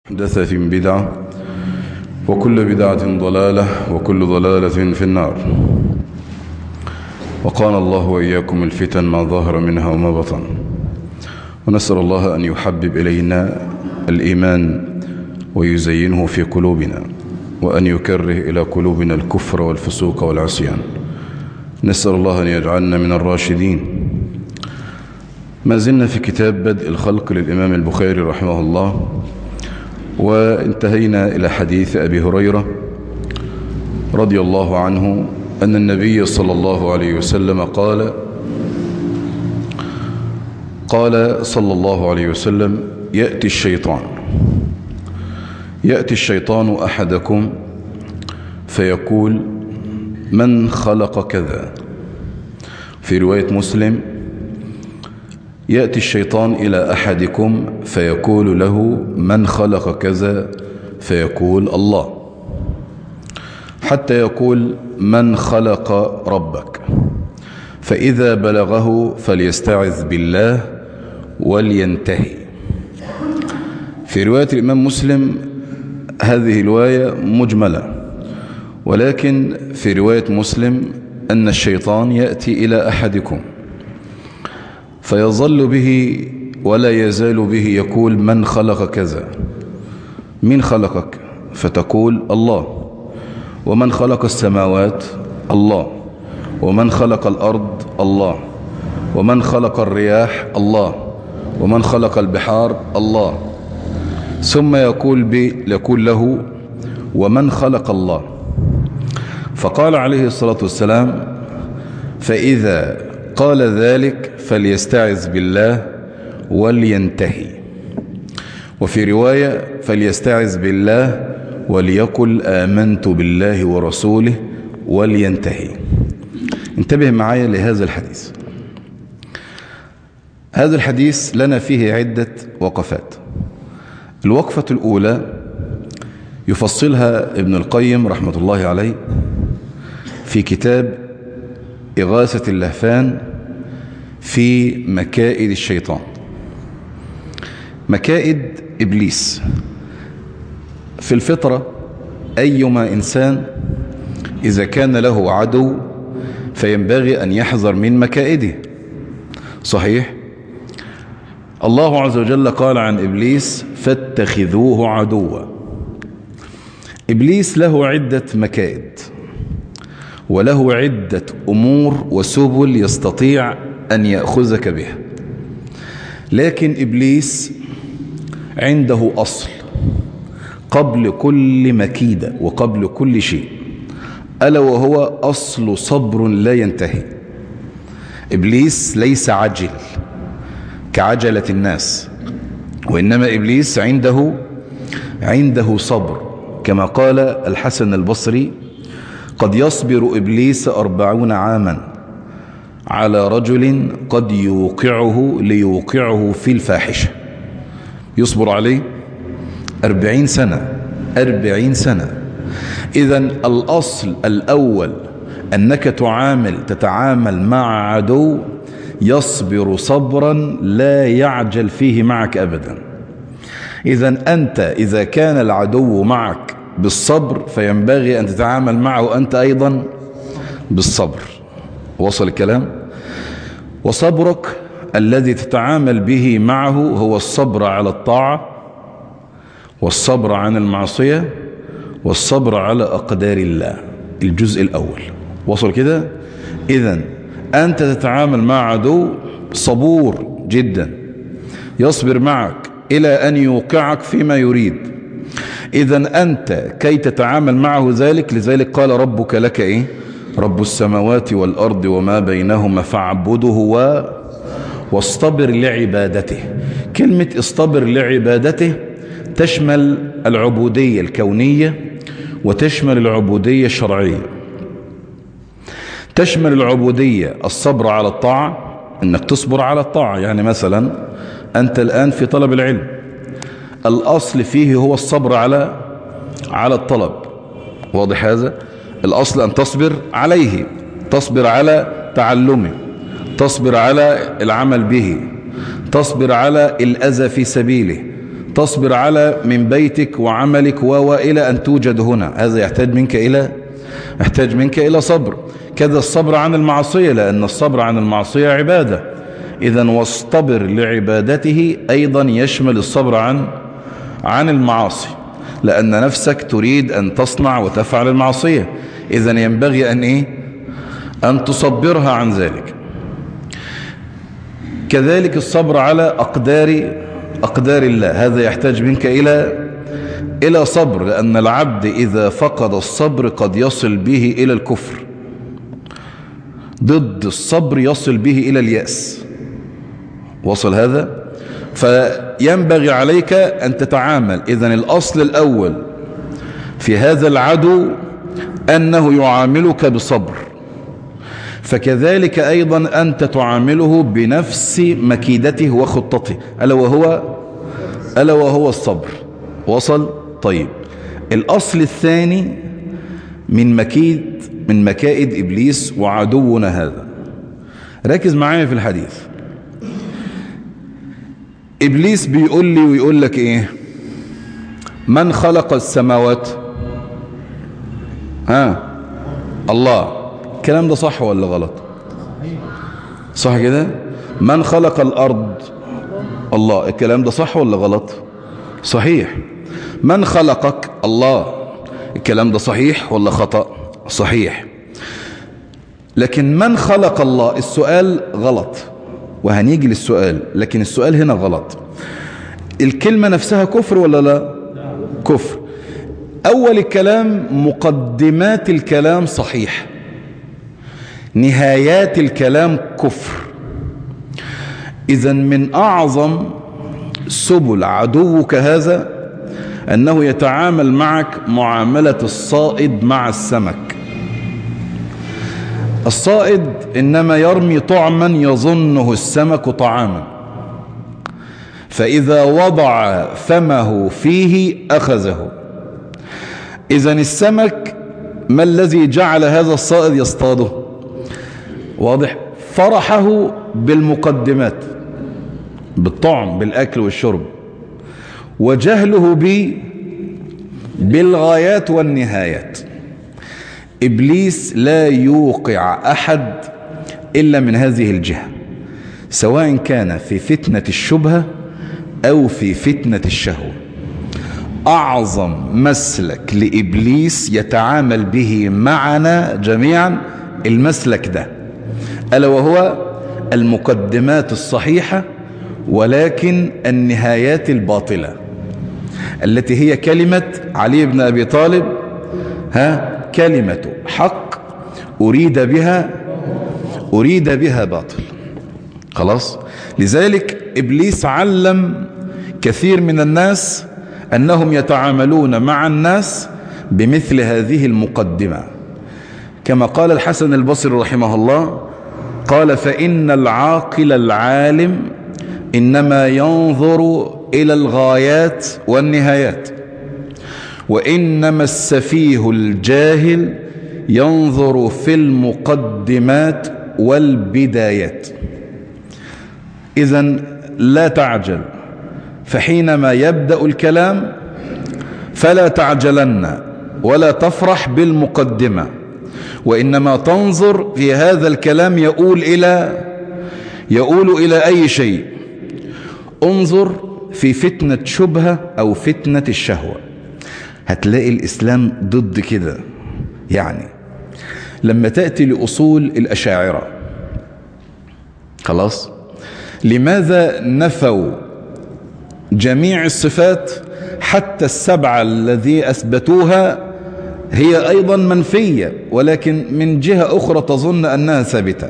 محدثة بدعة وكل بدعة ضلالة وكل ضلالة في النار وقال الله وإياكم الفتن ما ظهر منها وما بطن ونسأل الله أن يحبب إلينا الإيمان ويزينه في قلوبنا وأن يكره إلى قلوبنا الكفر والفسوق والعصيان نسأل الله أن يجعلنا من الراشدين ما زلنا في كتاب بدء الخلق للإمام البخاري رحمه الله وانتهينا إلى حديث أبي هريرة رضي الله عنه أن النبي صلى الله عليه وسلم قال قال صلى الله عليه وسلم يأتي الشيطان يأتي الشيطان أحدكم فيقول من خلق كذا في رواية مسلم يأتي الشيطان إلى أحدكم فيقول له من خلق كذا فيقول الله حتى يقول من خلق ربك فإذا بلغه فليستعذ بالله ولينتهي في رواية الإمام مسلم هذه الرواية مجملة ولكن في رواية مسلم أن الشيطان يأتي إلى أحدكم فيظل به ولا يزال به يقول من خلق كذا من خلقك فتقول الله ومن خلق السماوات الله ومن خلق الأرض الله ومن خلق الرياح الله ومن خلق البحار الله ثم يقول, بي يقول له ومن خلق الله فقال عليه الصلاة والسلام فإذا قال ذلك فليستعذ بالله ولينتهي وفي رواية فليستعذ بالله وليقل آمنت بالله ورسوله ولينتهي انتبه معايا لهذا الحديث هذا الحديث لنا فيه عدة وقفات الوقفة الأولى يفصلها ابن القيم رحمة الله عليه في كتاب إغاثة اللهفان في مكائد الشيطان مكائد إبليس في الفطرة أيما إنسان إذا كان له عدو فينبغي أن يحذر من مكائده صحيح الله عز وجل قال عن إبليس فاتخذوه عدوا إبليس له عدة مكائد وله عدة أمور وسبل يستطيع أن يأخذك بها لكن إبليس عنده أصل قبل كل مكيدة وقبل كل شيء ألا وهو أصل صبر لا ينتهي إبليس ليس عجل كعجلة الناس وإنما إبليس عنده عنده صبر كما قال الحسن البصري قد يصبر إبليس أربعون عاما على رجل قد يوقعه ليوقعه في الفاحشة يصبر عليه أربعين سنة أربعين سنة إذا الأصل الأول أنك تعامل تتعامل مع عدو يصبر صبرا لا يعجل فيه معك أبدا إذا أنت إذا كان العدو معك بالصبر فينبغي أن تتعامل معه أنت أيضا بالصبر وصل الكلام وصبرك الذي تتعامل به معه هو الصبر على الطاعة والصبر عن المعصية والصبر على أقدار الله الجزء الأول وصل كده إذا أنت تتعامل مع عدو صبور جدا يصبر معك إلى أن يوقعك فيما يريد إذا أنت كي تتعامل معه ذلك لذلك قال ربك لك إيه رب السماوات والأرض وما بينهما فاعبده و واصطبر لعبادته كلمة اصطبر لعبادته تشمل العبودية الكونية وتشمل العبودية الشرعية تشمل العبودية الصبر على الطاعة انك تصبر على الطاعة يعني مثلا انت الان في طلب العلم الاصل فيه هو الصبر على على الطلب واضح هذا الاصل ان تصبر عليه تصبر على تعلمه تصبر على العمل به تصبر على الاذى في سبيله تصبر على من بيتك وعملك وإلى أن توجد هنا هذا يحتاج منك إلى يحتاج منك إلى صبر كذا الصبر عن المعصية لأن الصبر عن المعصية عبادة إذا واصطبر لعبادته أيضا يشمل الصبر عن عن المعاصي لأن نفسك تريد أن تصنع وتفعل المعصية إذا ينبغي أن إيه أن تصبرها عن ذلك كذلك الصبر على أقدار أقدار الله هذا يحتاج منك إلى إلى صبر لأن العبد إذا فقد الصبر قد يصل به إلى الكفر ضد الصبر يصل به إلى اليأس وصل هذا فينبغي عليك أن تتعامل إذن الأصل الأول في هذا العدو أنه يعاملك بصبر فكذلك أيضا أنت تعامله بنفس مكيدته وخطته ألا وهو ألا وهو الصبر وصل طيب الأصل الثاني من مكيد من مكائد إبليس وعدونا هذا ركز معايا في الحديث إبليس بيقول لي ويقول لك إيه من خلق السماوات ها الله الكلام ده صح ولا غلط صح كده من خلق الأرض الله الكلام ده صح ولا غلط صحيح من خلقك الله الكلام ده صحيح ولا خطأ صحيح لكن من خلق الله السؤال غلط وهنيجي للسؤال لكن السؤال هنا غلط الكلمة نفسها كفر ولا لا كفر أول الكلام مقدمات الكلام صحيح نهايات الكلام كفر إذا من أعظم سبل عدوك هذا أنه يتعامل معك معاملة الصائد مع السمك الصائد إنما يرمي طعما يظنه السمك طعاما فإذا وضع فمه فيه أخذه إذا السمك ما الذي جعل هذا الصائد يصطاده واضح فرحه بالمقدمات بالطعم بالأكل والشرب وجهله بي بالغايات والنهايات إبليس لا يوقع أحد إلا من هذه الجهة سواء كان في فتنة الشبهة أو في فتنة الشهوة أعظم مسلك لإبليس يتعامل به معنا جميعا المسلك ده ألا وهو المقدمات الصحيحة ولكن النهايات الباطلة التي هي كلمة علي بن أبي طالب ها كلمة حق أريد بها أريد بها باطل خلاص لذلك إبليس علم كثير من الناس أنهم يتعاملون مع الناس بمثل هذه المقدمة كما قال الحسن البصري رحمه الله قال فإن العاقل العالم إنما ينظر إلى الغايات والنهايات وإنما السفيه الجاهل ينظر في المقدمات والبدايات إذا لا تعجل فحينما يبدأ الكلام فلا تعجلن ولا تفرح بالمقدمة وإنما تنظر في هذا الكلام يقول إلى يقول إلى أي شيء انظر في فتنة شبهة أو فتنة الشهوة هتلاقي الإسلام ضد كده يعني لما تأتي لأصول الأشاعرة خلاص لماذا نفوا جميع الصفات حتى السبعة الذي أثبتوها هي أيضا منفية ولكن من جهة أخرى تظن أنها ثابتة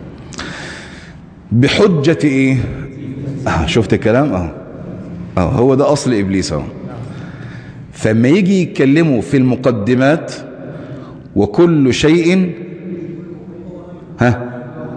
بحجة إيه آه شفت الكلام أهو أه هو ده أصل إبليس أهو فما يجي يتكلموا في المقدمات وكل شيء ها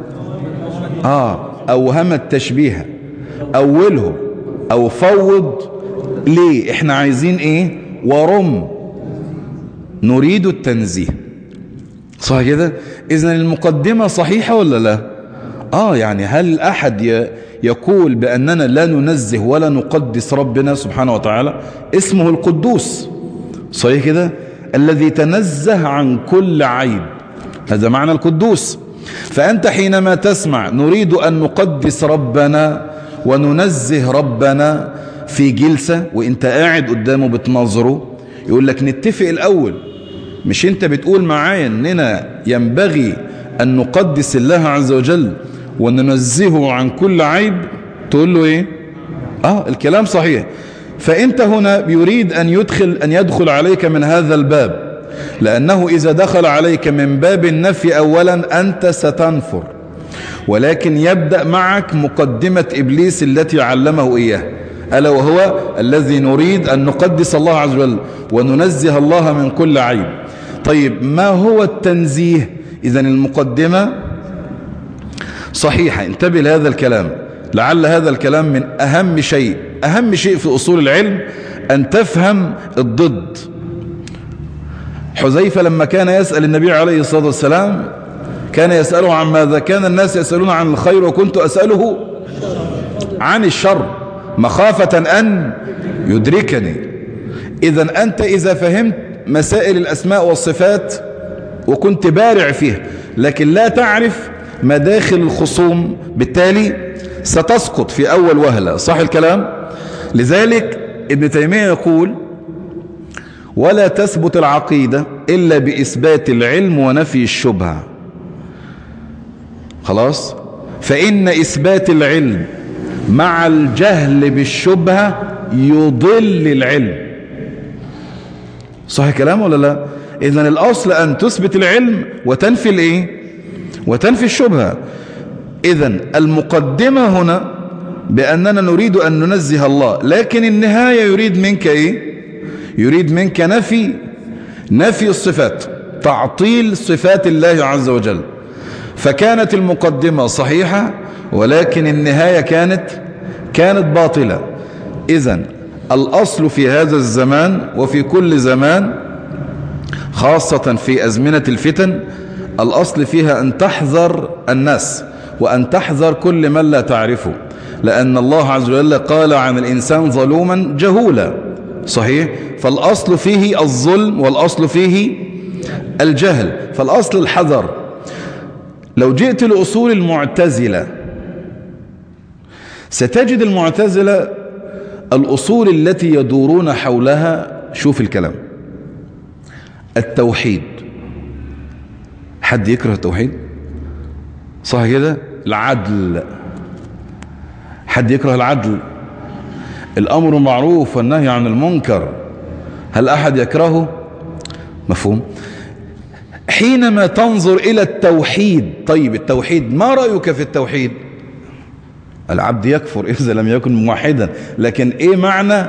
آه أوهم التشبيه أوله أو فوض ليه احنا عايزين ايه ورم نريد التنزيه صح كده اذا المقدمة صحيحة ولا لا آه يعني هل أحد يقول بأننا لا ننزه ولا نقدس ربنا سبحانه وتعالى اسمه القدوس صحيح كده الذي تنزه عن كل عيب هذا معنى القدوس فأنت حينما تسمع نريد أن نقدس ربنا وننزه ربنا في جلسة وانت قاعد قدامه بتنظره يقول لك نتفق الأول مش انت بتقول معايا اننا ينبغي أن نقدس الله عز وجل وننزهه عن كل عيب تقول له ايه اه الكلام صحيح فانت هنا يريد ان يدخل ان يدخل عليك من هذا الباب لانه اذا دخل عليك من باب النفي اولا انت ستنفر ولكن يبدأ معك مقدمة ابليس التي علمه اياه ألا وهو الذي نريد أن نقدس الله عز وجل وننزه الله من كل عيب طيب ما هو التنزيه إذا المقدمة صحيحة انتبه لهذا الكلام لعل هذا الكلام من أهم شيء أهم شيء في أصول العلم أن تفهم الضد حذيفة لما كان يسأل النبي عليه الصلاة والسلام كان يسأله عن ماذا كان الناس يسألون عن الخير وكنت أسأله عن الشر مخافة أن يدركني إذا أنت إذا فهمت مسائل الأسماء والصفات وكنت بارع فيها لكن لا تعرف مداخل الخصوم بالتالي ستسقط في أول وهلة صح الكلام لذلك ابن تيمية يقول ولا تثبت العقيدة إلا بإثبات العلم ونفي الشبهة خلاص فإن إثبات العلم مع الجهل بالشبهة يضل العلم صح الكلام ولا لا إذن الأصل أن تثبت العلم وتنفي الإيه وتنفي الشبهة إذا المقدمة هنا بأننا نريد أن ننزه الله لكن النهاية يريد منك إيه يريد منك نفي نفي الصفات تعطيل صفات الله عز وجل فكانت المقدمة صحيحة ولكن النهاية كانت كانت باطلة إذا الأصل في هذا الزمان وفي كل زمان خاصة في أزمنة الفتن الأصل فيها أن تحذر الناس وأن تحذر كل من لا تعرفه لأن الله عز وجل قال عن الإنسان ظلوما جهولا صحيح فالأصل فيه الظلم والأصل فيه الجهل فالأصل الحذر لو جئت لأصول المعتزلة ستجد المعتزلة الأصول التي يدورون حولها شوف الكلام التوحيد حد يكره التوحيد صح كده العدل حد يكره العدل الأمر معروف والنهي عن المنكر هل أحد يكرهه مفهوم حينما تنظر إلى التوحيد طيب التوحيد ما رأيك في التوحيد العبد يكفر إذا لم يكن موحدا لكن إيه معنى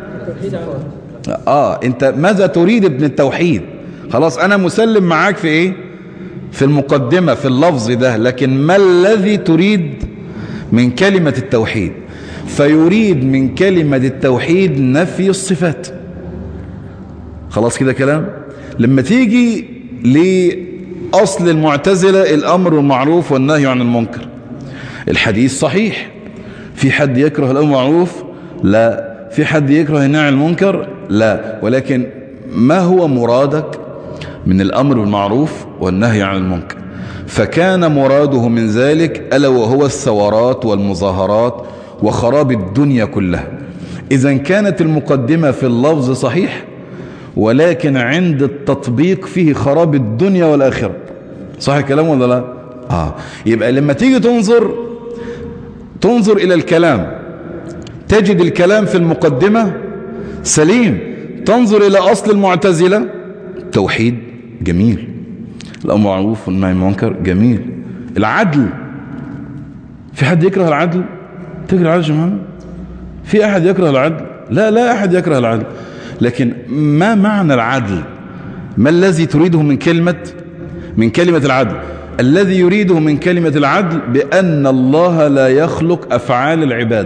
آه أنت ماذا تريد ابن التوحيد خلاص أنا مسلم معاك في إيه في المقدمة في اللفظ ده لكن ما الذي تريد من كلمة التوحيد فيريد من كلمة التوحيد نفي الصفات خلاص كده كلام لما تيجي لأصل المعتزلة الأمر المعروف والنهي عن المنكر الحديث صحيح في حد يكره الأمر المعروف لا في حد يكره النهي عن المنكر لا ولكن ما هو مرادك من الأمر بالمعروف والنهي عن المنكر فكان مراده من ذلك ألا وهو الثورات والمظاهرات وخراب الدنيا كلها إذا كانت المقدمة في اللفظ صحيح ولكن عند التطبيق فيه خراب الدنيا والآخرة صح الكلام ولا لا آه. يبقى لما تيجي تنظر تنظر إلى الكلام تجد الكلام في المقدمة سليم تنظر إلى أصل المعتزلة توحيد جميل الأمر معروف والنهي عن المنكر جميل العدل في حد يكره العدل تكره العدل يا جماعه في أحد يكره العدل لا لا أحد يكره العدل لكن ما معنى العدل ما الذي تريده من كلمة من كلمة العدل الذي يريده من كلمة العدل بأن الله لا يخلق أفعال العباد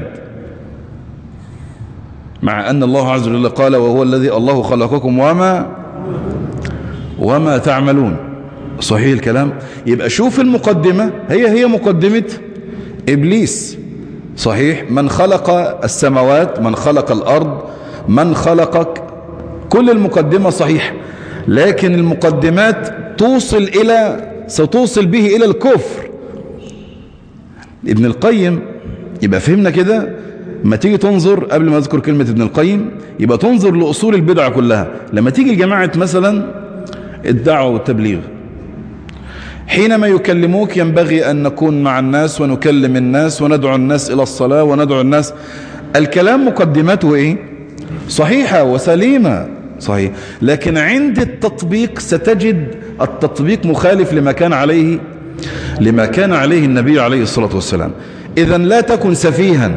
مع أن الله عز وجل قال وهو الذي الله خلقكم وما وما تعملون صحيح الكلام يبقى شوف المقدمة هي هي مقدمة إبليس صحيح من خلق السماوات من خلق الأرض من خلقك كل المقدمة صحيح لكن المقدمات توصل إلى ستوصل به إلى الكفر ابن القيم يبقى فهمنا كده ما تيجي تنظر قبل ما اذكر كلمة ابن القيم يبقى تنظر لأصول البدع كلها لما تيجي لجماعة مثلا الدعوة والتبليغ حينما يكلموك ينبغي أن نكون مع الناس ونكلم الناس وندعو الناس إلى الصلاة وندعو الناس الكلام مقدماته إيه صحيحة وسليمة صحيح لكن عند التطبيق ستجد التطبيق مخالف لما كان عليه لما كان عليه النبي عليه الصلاة والسلام إذا لا تكن سفيها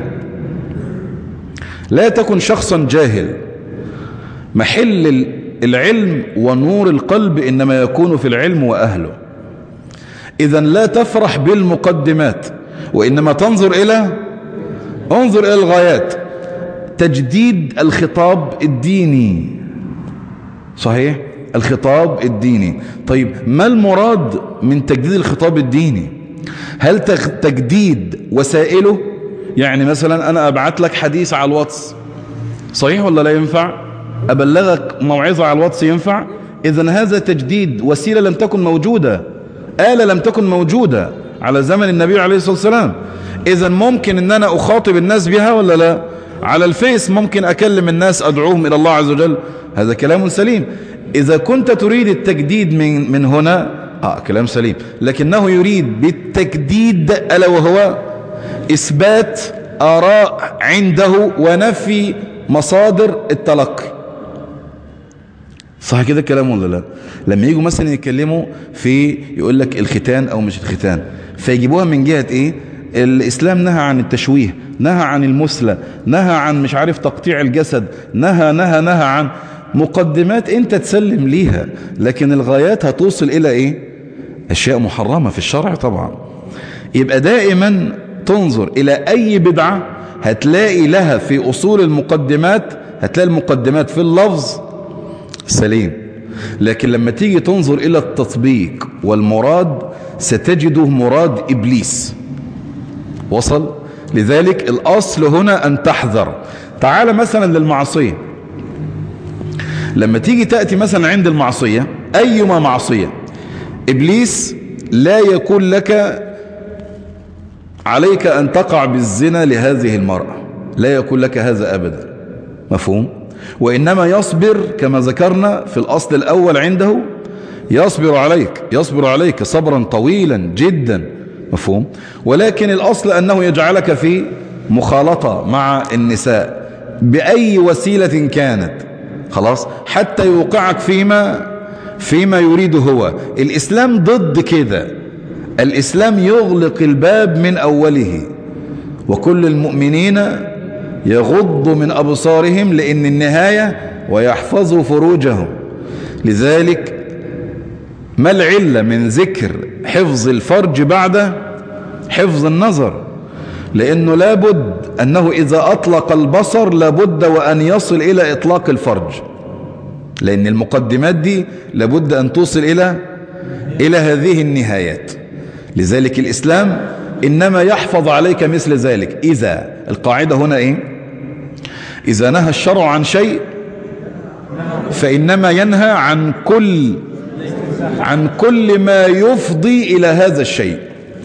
لا تكن شخصا جاهل محل العلم ونور القلب إنما يكون في العلم وأهله إذا لا تفرح بالمقدمات وإنما تنظر إلى انظر إلى الغايات تجديد الخطاب الديني صحيح الخطاب الديني طيب ما المراد من تجديد الخطاب الديني هل تجديد وسائله يعني مثلا أنا أبعت لك حديث على الواتس صحيح ولا لا ينفع أبلغك موعظة على الواتس ينفع إذا هذا تجديد وسيلة لم تكن موجودة آلة لم تكن موجودة على زمن النبي عليه الصلاة والسلام إذا ممكن أن أنا أخاطب الناس بها ولا لا على الفيس ممكن أكلم الناس أدعوهم إلى الله عز وجل هذا كلام سليم إذا كنت تريد التجديد من, من هنا آه كلام سليم لكنه يريد بالتجديد ألا وهو إثبات آراء عنده ونفي مصادر التلقي صح كده الكلام ولا لا لما يجوا مثلا يتكلموا في يقول لك الختان او مش الختان فيجيبوها من جهة ايه الاسلام نهى عن التشويه نهى عن المثلى نهى عن مش عارف تقطيع الجسد نهى نهى نهى عن مقدمات انت تسلم ليها لكن الغايات هتوصل الى ايه اشياء محرمة في الشرع طبعا يبقى دائما تنظر الى اي بدعة هتلاقي لها في اصول المقدمات هتلاقي المقدمات في اللفظ سليم لكن لما تيجي تنظر إلى التطبيق والمراد ستجده مراد إبليس وصل لذلك الأصل هنا أن تحذر تعال مثلا للمعصية لما تيجي تأتي مثلا عند المعصية أيما معصية إبليس لا يكون لك عليك أن تقع بالزنا لهذه المرأة لا يكون لك هذا أبدا مفهوم وإنما يصبر كما ذكرنا في الأصل الأول عنده يصبر عليك يصبر عليك صبرا طويلا جدا مفهوم ولكن الأصل أنه يجعلك في مخالطة مع النساء بأي وسيلة كانت خلاص حتى يوقعك فيما فيما يريده هو الإسلام ضد كده الإسلام يغلق الباب من أوله وكل المؤمنين يغض من أبصارهم لأن النهاية ويحفظوا فروجهم لذلك ما العلة من ذكر حفظ الفرج بعد حفظ النظر لأنه لابد أنه إذا أطلق البصر لابد وأن يصل إلى إطلاق الفرج لأن المقدمات دي لابد أن توصل إلى إلى هذه النهايات لذلك الإسلام إنما يحفظ عليك مثل ذلك إذا القاعدة هنا إيه إذا نهى الشرع عن شيء فإنما ينهى عن كل عن كل ما يفضي إلى هذا الشيء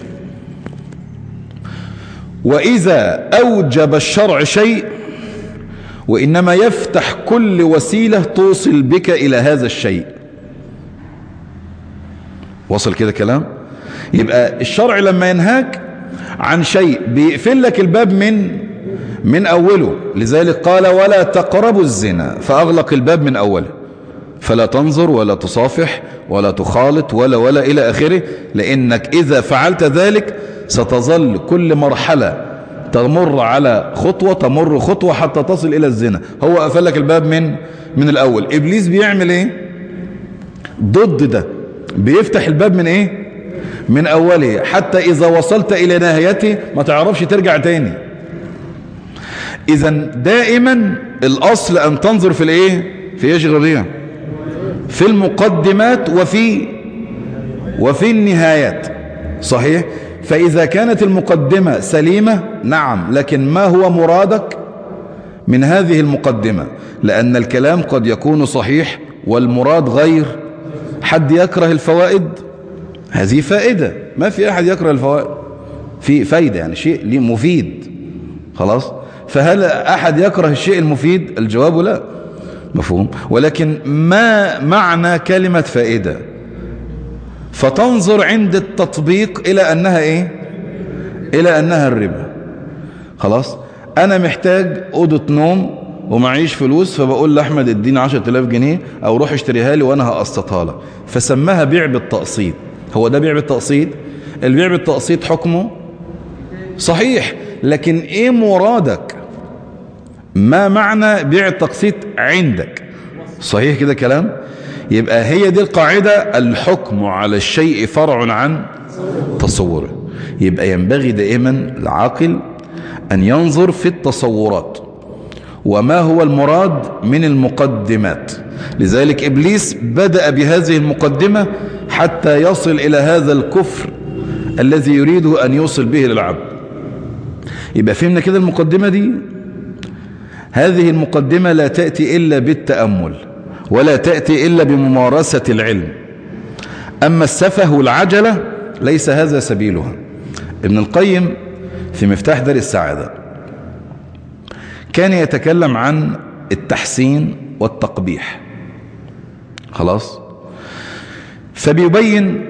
وإذا أوجب الشرع شيء وإنما يفتح كل وسيلة توصل بك إلى هذا الشيء وصل كده كلام يبقى الشرع لما ينهاك عن شيء بيقفل لك الباب من من أوله لذلك قال ولا تقربوا الزنا فأغلق الباب من أوله فلا تنظر ولا تصافح ولا تخالط ولا ولا إلى آخره لأنك إذا فعلت ذلك ستظل كل مرحلة تمر على خطوة تمر خطوة حتى تصل إلى الزنا هو قفل لك الباب من من الأول إبليس بيعمل إيه ضد ده بيفتح الباب من إيه من أوله حتى إذا وصلت إلى نهايته ما تعرفش ترجع تاني إذا دائما الأصل أن تنظر في الإيه في إيش غيرها في المقدمات وفي وفي النهايات صحيح فإذا كانت المقدمة سليمة نعم لكن ما هو مرادك من هذه المقدمة لأن الكلام قد يكون صحيح والمراد غير حد يكره الفوائد هذه فائدة ما في أحد يكره الفوائد في فايدة يعني شيء مفيد خلاص فهل أحد يكره الشيء المفيد الجواب لا مفهوم ولكن ما معنى كلمة فائدة فتنظر عند التطبيق إلى أنها إيه إلى أنها الربا خلاص أنا محتاج أوضة نوم ومعيش فلوس فبقول لأحمد اديني 10000 جنيه أو روح اشتريها لي وأنا هقسطها لك فسماها بيع بالتقسيط هو ده بيع بالتقسيط البيع بالتقسيط حكمه صحيح لكن ايه مرادك ما معنى بيع التقسيط عندك صحيح كده كلام يبقى هي دي القاعدة الحكم على الشيء فرع عن تصوره يبقى ينبغي دائما العاقل أن ينظر في التصورات وما هو المراد من المقدمات لذلك إبليس بدأ بهذه المقدمة حتى يصل إلى هذا الكفر الذي يريد أن يوصل به للعبد يبقى فهمنا كده المقدمة دي هذه المقدمة لا تأتي إلا بالتأمل ولا تأتي إلا بممارسة العلم أما السفه والعجلة ليس هذا سبيلها ابن القيم في مفتاح دار السعادة كان يتكلم عن التحسين والتقبيح خلاص فبيبين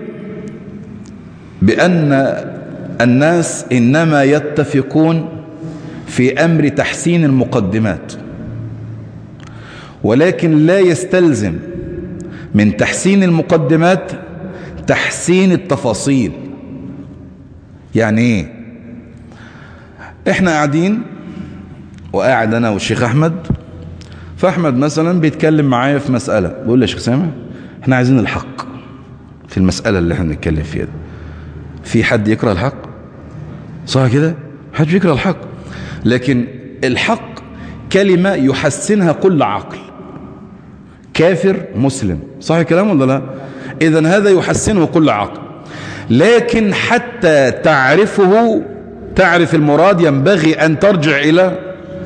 بأن الناس إنما يتفقون في أمر تحسين المقدمات ولكن لا يستلزم من تحسين المقدمات تحسين التفاصيل يعني ايه احنا قاعدين وقاعد انا والشيخ احمد فاحمد مثلا بيتكلم معايا في مسألة بيقول لي يا شيخ سامع احنا عايزين الحق في المسألة اللي احنا بنتكلم فيها دي في حد يكره الحق صح كده حد بيكره الحق لكن الحق كلمة يحسنها كل عقل كافر مسلم صح الكلام ولا لا اذا هذا يحسنه كل عقل لكن حتى تعرفه تعرف المراد ينبغي أن ترجع إلى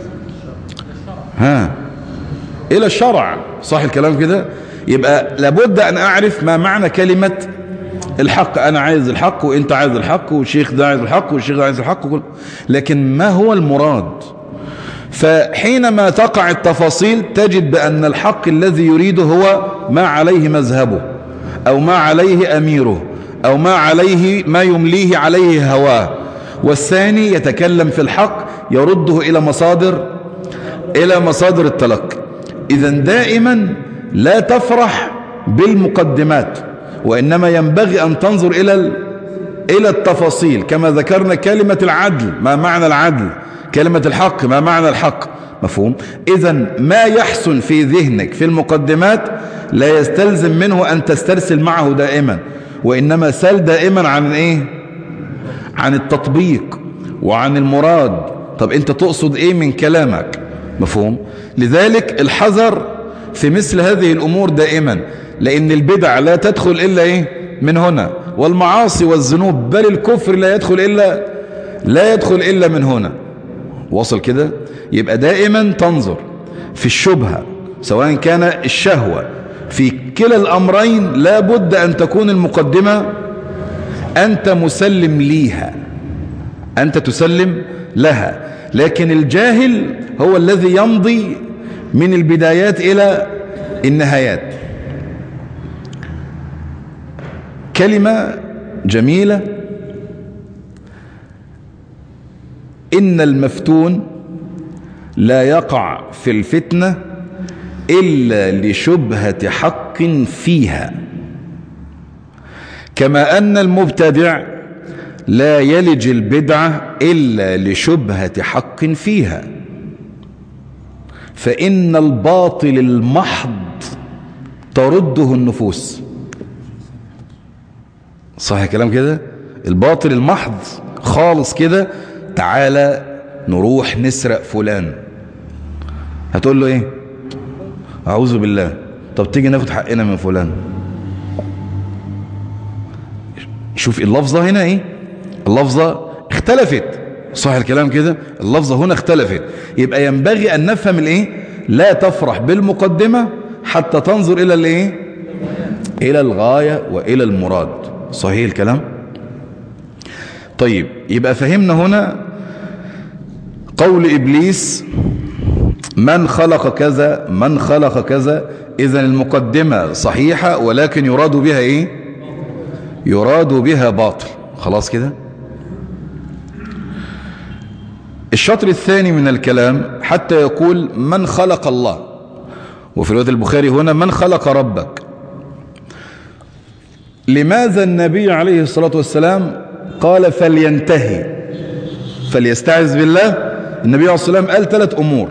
ها إلى الشرع صح الكلام كده يبقى لابد أن أعرف ما معنى كلمة الحق أنا عايز الحق وإنت عايز الحق والشيخ ده عايز الحق والشيخ ده عايز الحق وكل لكن ما هو المراد فحينما تقع التفاصيل تجد بأن الحق الذي يريده هو ما عليه مذهبه أو ما عليه أميره أو ما عليه ما يمليه عليه هواه والثاني يتكلم في الحق يرده إلى مصادر إلى مصادر التلقي إذا دائما لا تفرح بالمقدمات وإنما ينبغي أن تنظر إلى إلى التفاصيل كما ذكرنا كلمة العدل ما معنى العدل كلمة الحق ما معنى الحق مفهوم إذا ما يحسن في ذهنك في المقدمات لا يستلزم منه أن تسترسل معه دائما وإنما سل دائما عن إيه عن التطبيق وعن المراد طب أنت تقصد إيه من كلامك مفهوم لذلك الحذر في مثل هذه الأمور دائما لأن البدع لا تدخل إلا إيه من هنا والمعاصي والذنوب بل الكفر لا يدخل إلا لا يدخل إلا من هنا وصل كده يبقى دائما تنظر في الشبهة سواء كان الشهوة في كلا الأمرين لا بد أن تكون المقدمة أنت مسلم ليها أنت تسلم لها لكن الجاهل هو الذي يمضي من البدايات إلى النهايات كلمة جميلة إن المفتون لا يقع في الفتنة إلا لشبهة حق فيها كما أن المبتدع لا يلج البدعة إلا لشبهة حق فيها فإن الباطل المحض ترده النفوس صح كلام كده الباطل المحض خالص كده تعالى نروح نسرق فلان هتقول له ايه اعوذ بالله طب تيجي ناخد حقنا من فلان شوف اللفظة هنا ايه اللفظة اختلفت صح الكلام كده اللفظة هنا اختلفت يبقى ينبغي أن نفهم الايه لا تفرح بالمقدمة حتى تنظر إلى الايه إلى الغاية وإلى المراد صحيح الكلام طيب يبقى فهمنا هنا قول إبليس من خلق كذا من خلق كذا إذا المقدمة صحيحة ولكن يراد بها إيه يراد بها باطل خلاص كده الشطر الثاني من الكلام حتى يقول من خلق الله وفي رواية البخاري هنا من خلق ربك لماذا النبي عليه الصلاة والسلام قال فلينتهي فليستعذ بالله النبي عليه الصلاة والسلام قال ثلاث أمور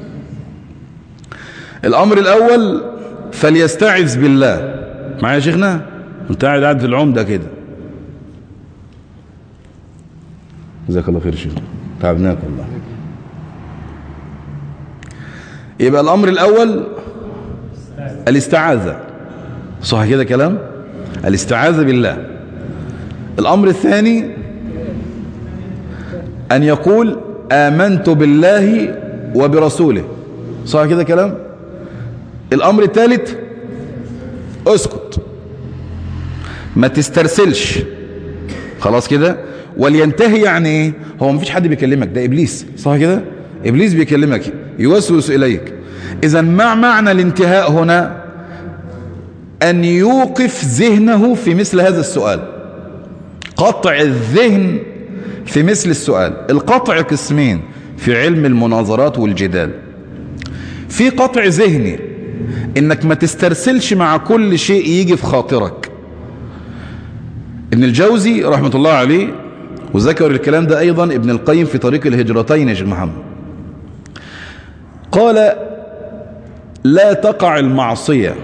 الأمر الأول فليستعذ بالله معايا يا شيخنا انت قاعد قاعد في العمدة كده جزاك الله خير شيخ تعبناك والله يبقى الأمر الأول الاستعاذة صح كده كلام الاستعاذة بالله الأمر الثاني أن يقول آمنت بالله وبرسوله صح كده كلام الأمر الثالث اسكت ما تسترسلش خلاص كده ولينتهي يعني ايه هو مفيش حد بيكلمك ده إبليس صح كده إبليس بيكلمك يوسوس إليك إذا ما معنى الانتهاء هنا أن يوقف ذهنه في مثل هذا السؤال قطع الذهن في مثل السؤال القطع قسمين في علم المناظرات والجدال في قطع ذهني انك ما تسترسلش مع كل شيء يجي في خاطرك ابن الجوزي رحمة الله عليه وذكر الكلام ده ايضا ابن القيم في طريق الهجرتين يا شيخ محمد قال لا تقع المعصية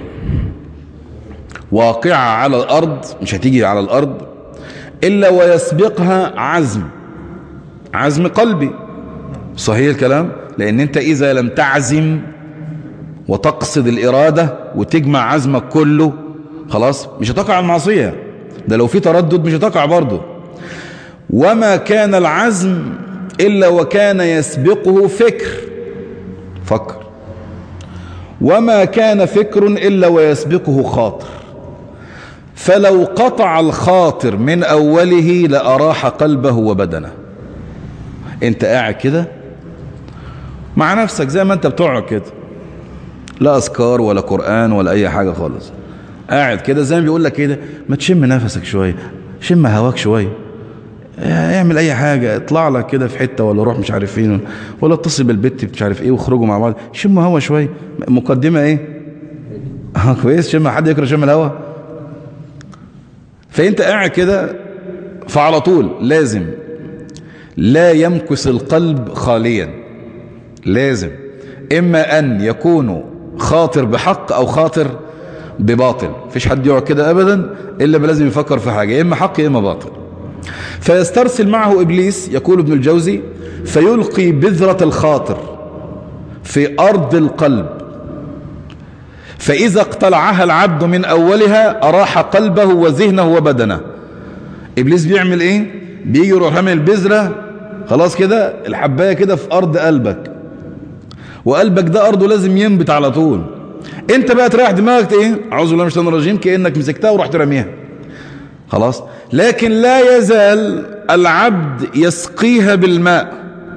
واقعة على الأرض مش هتيجي على الأرض إلا ويسبقها عزم عزم قلبي صحيح الكلام لأن أنت إذا لم تعزم وتقصد الإرادة وتجمع عزمك كله خلاص مش هتقع المعصية ده لو في تردد مش هتقع برضه وما كان العزم إلا وكان يسبقه فكر فكر وما كان فكر إلا ويسبقه خاطر فلو قطع الخاطر من أوله لأراح قلبه وبدنه انت قاعد كده مع نفسك زي ما انت بتقعد كده لا أذكار ولا قرآن ولا أي حاجة خالص قاعد كده زي ما بيقول لك كده ما تشم نفسك شوية شم هواك شوية اعمل اي حاجة اطلع لك كده في حتة ولا روح مش عارف فين ولا اتصل بالبت مش عارف ايه واخرجوا مع بعض شم هوا شوية مقدمة ايه اه كويس شم حد يكره شم الهوا فانت قاعد كده فعلى طول لازم لا يمكث القلب خاليا لازم اما ان يكون خاطر بحق او خاطر بباطل فيش حد يقعد كده ابدا الا لازم يفكر في حاجة اما حق اما باطل فيسترسل معه إبليس يقول ابن الجوزي فيلقي بذرة الخاطر في أرض القلب فإذا اقتلعها العبد من أولها أراح قلبه وذهنه وبدنه إبليس بيعمل إيه بيجي يروح رامي البذرة خلاص كده الحباية كده في أرض قلبك وقلبك ده أرضه لازم ينبت على طول انت بقى تريح دماغك ايه اعوذ بالله من الشيطان الرجيم كانك مسكتها ورحت رميها خلاص لكن لا يزال العبد يسقيها بالماء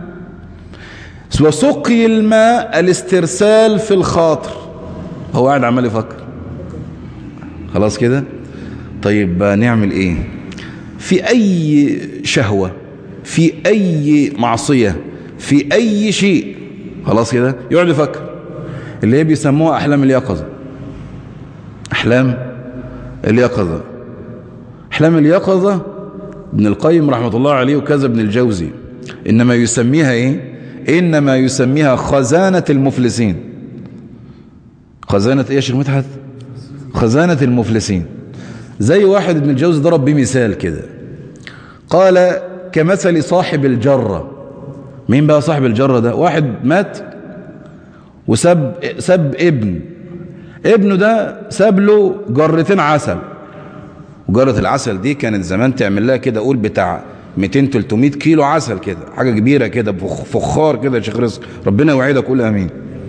وسقي الماء الاسترسال في الخاطر هو قاعد عمال يفكر خلاص كده طيب نعمل ايه في اي شهوة في اي معصية في اي شيء خلاص كده يقعد يفكر اللي هي بيسموها احلام اليقظة احلام اليقظة احلام اليقظة ابن القيم رحمة الله عليه وكذا ابن الجوزي انما يسميها ايه انما يسميها خزانة المفلسين خزانة ايه يا شيخ مدحت خزانة المفلسين زي واحد ابن الجوزي ضرب بيه مثال كده قال كمثل صاحب الجرة مين بقى صاحب الجرة ده واحد مات وسب سب ابن ابنه ده ساب له جرتين عسل وجرة العسل دي كانت زمان تعمل لها كده قول بتاع 200 300 كيلو عسل كده حاجة كبيرة كده فخار كده يا شيخ رزق ربنا يوعدك قول امين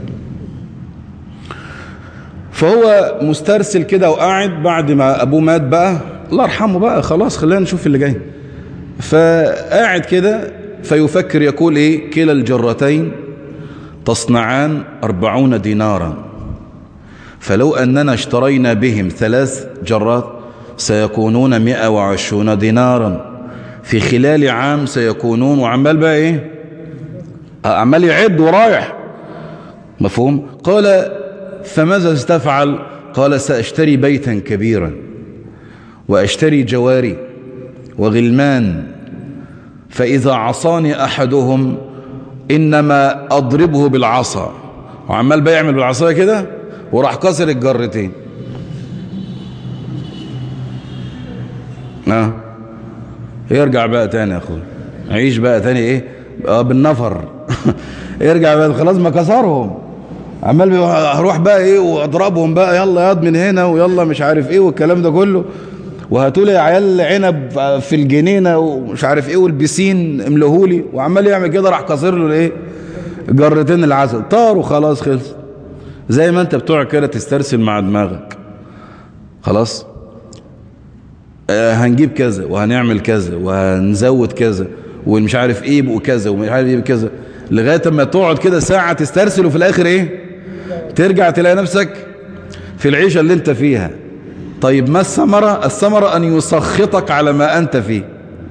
فهو مسترسل كده وقاعد بعد ما ابوه مات بقى الله يرحمه بقى خلاص خلينا نشوف اللي جاي فقاعد كده فيفكر يقول ايه كلا الجرتين تصنعان أربعون دينارا فلو أننا اشترينا بهم ثلاث جرات سيكونون مئة وعشرون دينارا في خلال عام سيكونون وعمال بقى ايه عمال يعد ورايح مفهوم قال فماذا استفعل قال سأشتري بيتا كبيرا وأشتري جواري وغلمان فإذا عصاني أحدهم إنما أضربه بالعصا وعمال بيعمل بالعصا كده وراح كسر الجرتين اه يرجع بقى تاني يا اخوي عيش بقى تاني ايه اه بالنفر يرجع بقى خلاص ما كسرهم عمال هروح بقى ايه واضربهم بقى يلا ياض من هنا ويلا مش عارف ايه والكلام ده كله وهاتوا لي عيال عنب في الجنينه ومش عارف ايه والبسين املهولي وعمال يعمل كده راح كسر له الايه جرتين العسل طاروا خلاص خلص زي ما انت بتوع كده تسترسل مع دماغك خلاص آه هنجيب كذا وهنعمل كذا وهنزود كذا ومش عارف ايه يبقوا كذا ومش عارف ايه كذا لغايه اما تقعد كده ساعه تسترسل وفي الاخر ايه ترجع تلاقي نفسك في العيشه اللي انت فيها طيب ما الثمرة الثمرة أن يسخطك على ما أنت فيه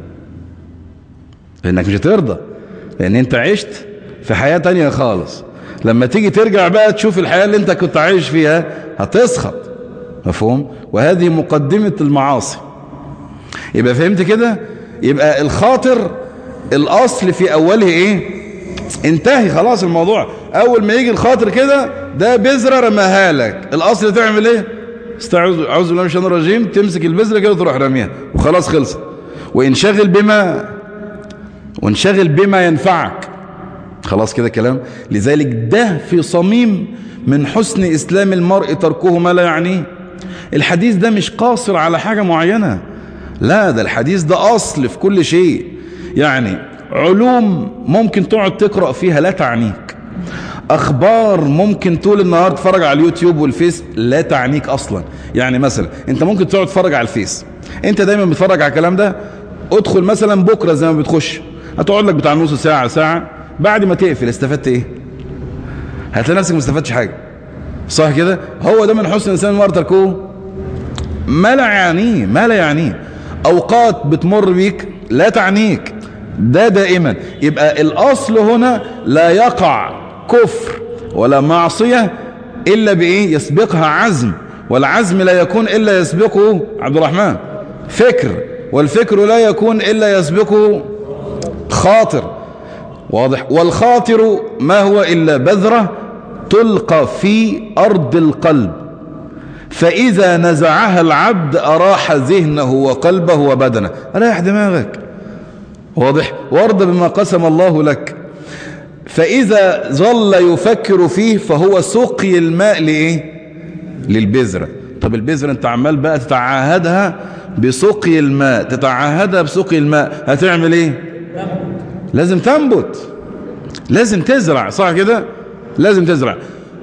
لأنك مش هترضى لأن أنت عشت في حياة تانية خالص لما تيجي ترجع بقى تشوف الحياة اللي أنت كنت عايش فيها هتسخط مفهوم وهذه مقدمة المعاصي يبقى فهمت كده يبقى الخاطر الأصل في أوله إيه انتهي خلاص الموضوع أول ما يجي الخاطر كده ده بذرة رماها لك الأصل تعمل إيه استعوذ اعوذ بالله من الشيطان الرجيم تمسك البذره كده وتروح راميها وخلاص خلصت وانشغل بما وانشغل بما ينفعك خلاص كده كلام لذلك ده في صميم من حسن اسلام المرء تركه ما لا يعنيه الحديث ده مش قاصر على حاجة معينة لا ده الحديث ده اصل في كل شيء يعني علوم ممكن تقعد تقرأ فيها لا تعنيك اخبار ممكن طول النهار تتفرج على اليوتيوب والفيس لا تعنيك اصلا يعني مثلا انت ممكن تقعد تتفرج على الفيس انت دايما بتتفرج على الكلام ده ادخل مثلا بكره زي ما بتخش هتقعد لك بتاع نص ساعه ساعه بعد ما تقفل استفدت ايه هتلاقي نفسك ما استفدتش حاجه صح كده هو ده من حسن الانسان المرء تركوه ما لا يعنيه ما لا يعنيه اوقات بتمر بيك لا تعنيك ده دائما يبقى الاصل هنا لا يقع كفر ولا معصية إلا بإيه يسبقها عزم والعزم لا يكون إلا يسبقه عبد الرحمن فكر والفكر لا يكون إلا يسبقه خاطر واضح والخاطر ما هو إلا بذرة تلقى في أرض القلب فإذا نزعها العبد أراح ذهنه وقلبه وبدنه ريح دماغك واضح وارض بما قسم الله لك فإذا ظل يفكر فيه فهو سقي الماء لإيه للبذرة طب البذرة انت عمال بقى تتعاهدها بسقي الماء تتعاهدها بسقي الماء هتعمل ايه لازم تنبت لازم تزرع صح كده لازم تزرع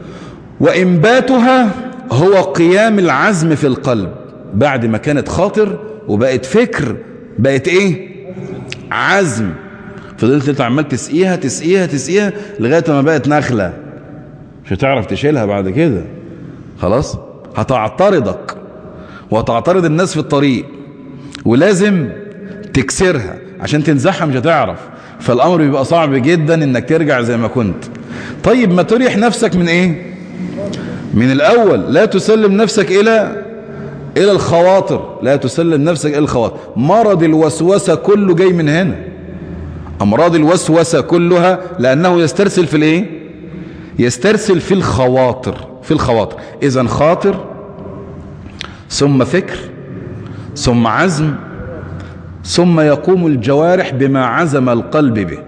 وإنباتها هو قيام العزم في القلب بعد ما كانت خاطر وبقت فكر بقت ايه عزم فضلت انت عمال تسقيها تسقيها تسقيها لغايه ما بقت نخله مش هتعرف تشيلها بعد كده خلاص هتعترضك وهتعترض الناس في الطريق ولازم تكسرها عشان تنزحها مش هتعرف فالامر بيبقى صعب جدا انك ترجع زي ما كنت طيب ما تريح نفسك من ايه من الاول لا تسلم نفسك الى الى الخواطر لا تسلم نفسك الى الخواطر مرض الوسوسه كله جاي من هنا أمراض الوسوسة كلها لأنه يسترسل في الإيه يسترسل في الخواطر في الخواطر إذا خاطر ثم فكر ثم عزم ثم يقوم الجوارح بما عزم القلب به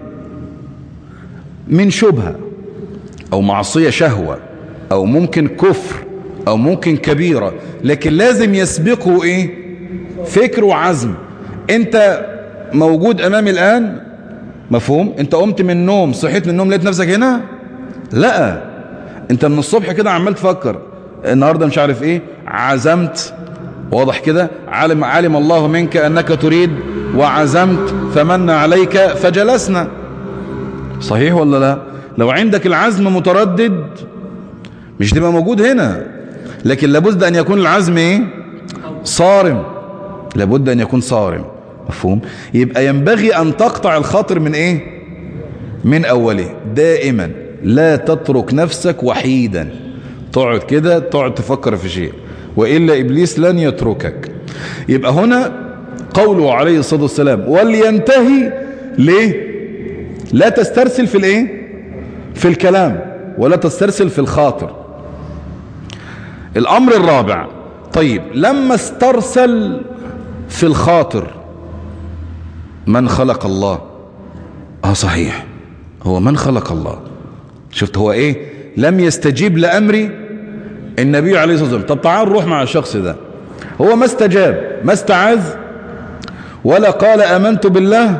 من شبهة أو معصية شهوة أو ممكن كفر أو ممكن كبيرة لكن لازم يسبقه إيه فكر وعزم أنت موجود امامي الان مفهوم انت قمت من النوم صحيت من النوم لقيت نفسك هنا لا انت من الصبح كده عمال تفكر النهارده مش عارف ايه عزمت واضح كده علم علم الله منك انك تريد وعزمت فمن عليك فجلسنا صحيح ولا لا لو عندك العزم متردد مش تبقى موجود هنا لكن لابد ان يكون العزم ايه صارم لابد ان يكون صارم مفهوم يبقى ينبغي ان تقطع الخاطر من ايه من اوله دائما لا تترك نفسك وحيدا تقعد كده تقعد تفكر في شيء وإلا إبليس لن يتركك يبقى هنا قوله عليه الصلاة والسلام ولينتهي ليه لا تسترسل في الايه في الكلام ولا تسترسل في الخاطر الأمر الرابع طيب لما استرسل في الخاطر من خلق الله اه صحيح هو من خلق الله شفت هو ايه لم يستجيب لأمري النبي عليه الصلاة والسلام طب تعال نروح مع الشخص ده هو ما استجاب ما استعاذ ولا قال آمنت بالله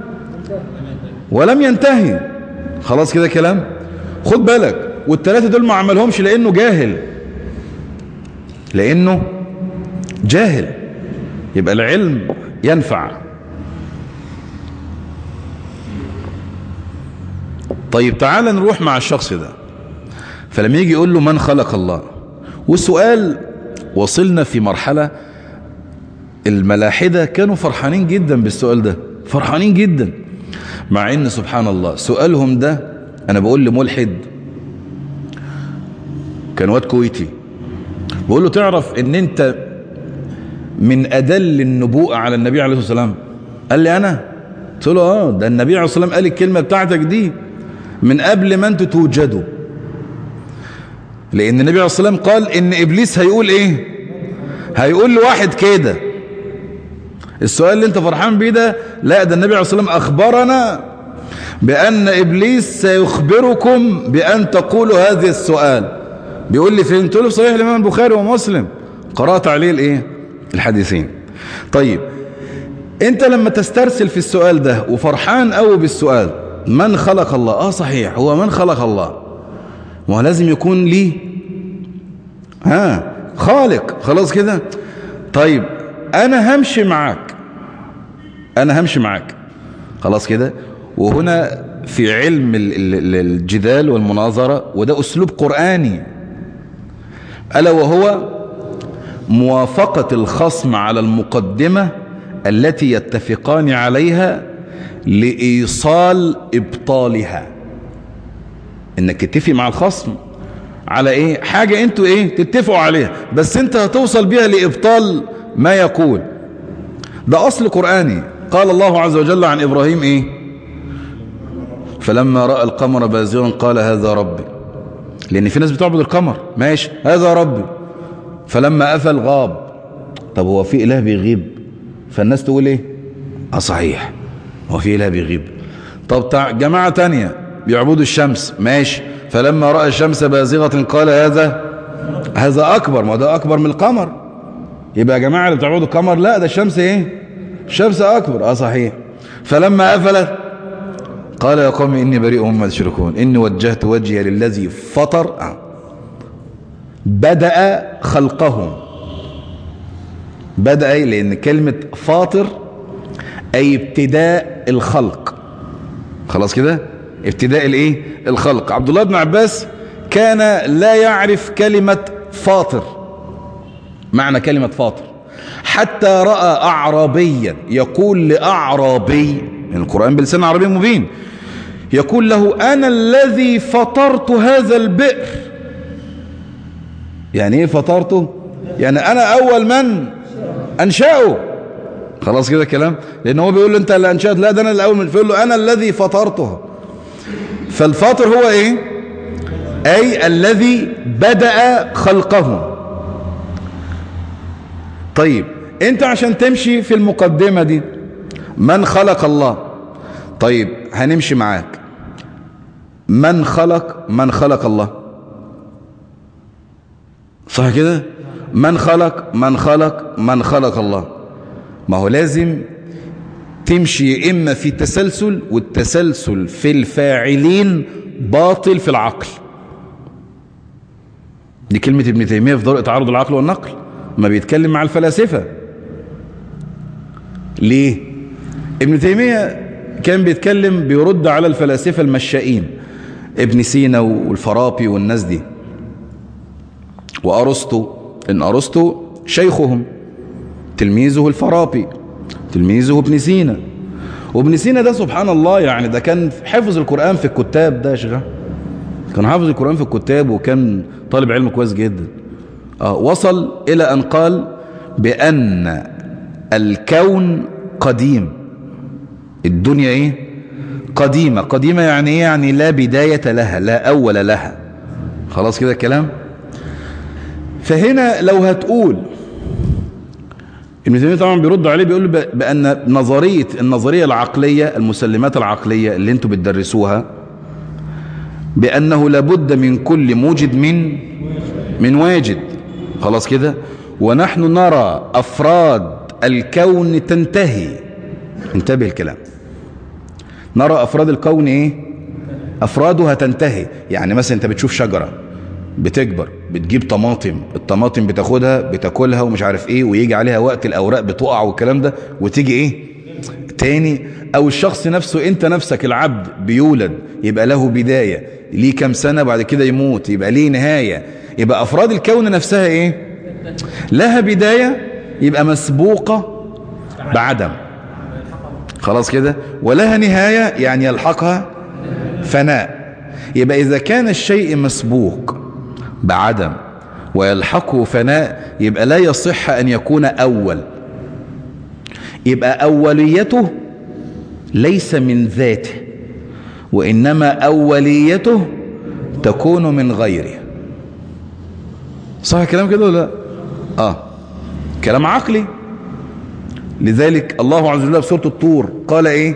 ولم ينتهي خلاص كده كلام خد بالك والثلاثة دول ما عملهمش لأنه جاهل لأنه جاهل يبقى العلم ينفع طيب تعال نروح مع الشخص ده فلما يجي يقول له من خلق الله والسؤال وصلنا في مرحلة الملاحدة كانوا فرحانين جدا بالسؤال ده فرحانين جدا مع ان سبحان الله سؤالهم ده انا بقول لملحد كان واد كويتي بقول له تعرف ان انت من ادل النبوءة على النبي عليه الصلاة والسلام قال لي انا قلت له اه ده النبي عليه الصلاة والسلام قال الكلمة بتاعتك دي من قبل ما انتوا توجدوا لان النبي عليه الصلاة والسلام قال ان ابليس هيقول ايه هيقول لواحد كده السؤال اللي انت فرحان بيه ده لا ده النبي عليه الصلاة والسلام اخبرنا بان ابليس سيخبركم بان تقولوا هذا السؤال بيقول لي فين تقول له صحيح الامام البخاري ومسلم قرأت عليه الايه الحديثين طيب انت لما تسترسل في السؤال ده وفرحان قوي بالسؤال من خلق الله اه صحيح هو من خلق الله ما لازم يكون ليه ها خالق خلاص كده طيب انا همشي معاك انا همشي معاك خلاص كده وهنا في علم الجدال والمناظرة وده اسلوب قرآني ألا وهو موافقة الخصم على المقدمة التي يتفقان عليها لإيصال إبطالها إنك تتفق مع الخصم على إيه حاجة أنتوا إيه تتفقوا عليها بس أنت هتوصل بيها لإبطال ما يقول ده أصل قرآني قال الله عز وجل عن إبراهيم إيه فلما رأى القمر بازغا قال هذا ربي لأن في ناس بتعبد القمر ماشي هذا ربي فلما أفل غاب طب هو في إله بيغيب فالناس تقول إيه اه صحيح هو في إله بيغيب طب تع... جماعة تانية بيعبدوا الشمس ماشي فلما رأى الشمس بازغة قال هذا هذا أكبر ما ده أكبر من القمر يبقى يا جماعة اللي بتعبدوا القمر لا ده الشمس إيه الشمس أكبر اه صحيح فلما أفلت قال يا قوم إني بريء مما تشركون إني وجهت وجهي للذي فطر آه. بدأ خلقهم بدأ أي لأن كلمة فاطر أي ابتداء الخلق خلاص كده ابتداء الايه الخلق عبد الله بن عباس كان لا يعرف كلمة فاطر معنى كلمة فاطر حتى رأى أعرابيا يقول لأعرابي يعني القرآن بلسان عربي مبين يقول له أنا الذي فطرت هذا البئر يعني ايه فطرته يعني أنا أول من أنشأه خلاص كده كلام لأن هو بيقول له أنت اللي أنشأت لا ده أنا الأول من فيقول له أنا الذي فطرته فالفاطر هو إيه أي الذي بدأ خلقه طيب أنت عشان تمشي في المقدمة دي من خلق الله طيب هنمشي معاك من خلق من خلق الله صح كده من خلق من خلق من خلق الله ما هو لازم تمشي إما في تسلسل والتسلسل في الفاعلين باطل في العقل دي كلمة ابن تيمية في ضوء تعارض العقل والنقل ما بيتكلم مع الفلاسفة ليه ابن تيمية كان بيتكلم بيرد على الفلاسفة المشائين ابن سينا والفرابي والناس دي وأرسطو إن أرسطو شيخهم تلميذه الفرابي تلميذه ابن سينا وابن سينا ده سبحان الله يعني ده كان حفظ القرآن في الكتاب ده يا شيخ كان حافظ القرآن في الكتاب وكان طالب علم كويس جدا آه وصل إلى أن قال بأن الكون قديم الدنيا إيه قديمة قديمة يعني إيه يعني لا بداية لها لا أول لها خلاص كده الكلام فهنا لو هتقول ابن تيمية طبعا بيرد عليه بيقول بأن نظرية النظرية العقلية المسلمات العقلية اللي انتوا بتدرسوها بأنه لابد من كل موجد من من واجد خلاص كده ونحن نرى أفراد الكون تنتهي انتبه الكلام نرى أفراد الكون إيه أفرادها تنتهي يعني مثلا أنت بتشوف شجرة بتكبر بتجيب طماطم الطماطم بتاخدها بتاكلها ومش عارف ايه ويجي عليها وقت الاوراق بتقع والكلام ده وتيجي ايه تاني او الشخص نفسه انت نفسك العبد بيولد يبقى له بداية ليه كام سنة بعد كده يموت يبقى ليه نهاية يبقى افراد الكون نفسها ايه لها بداية يبقى مسبوقة بعدم خلاص كده ولها نهاية يعني يلحقها فناء يبقى إذا كان الشيء مسبوق بعدم ويلحقه فناء يبقى لا يصح أن يكون أول يبقى أوليته ليس من ذاته وإنما أوليته تكون من غيره صح الكلام كده ولا لا آه كلام عقلي لذلك الله عز وجل في سورة الطور قال ايه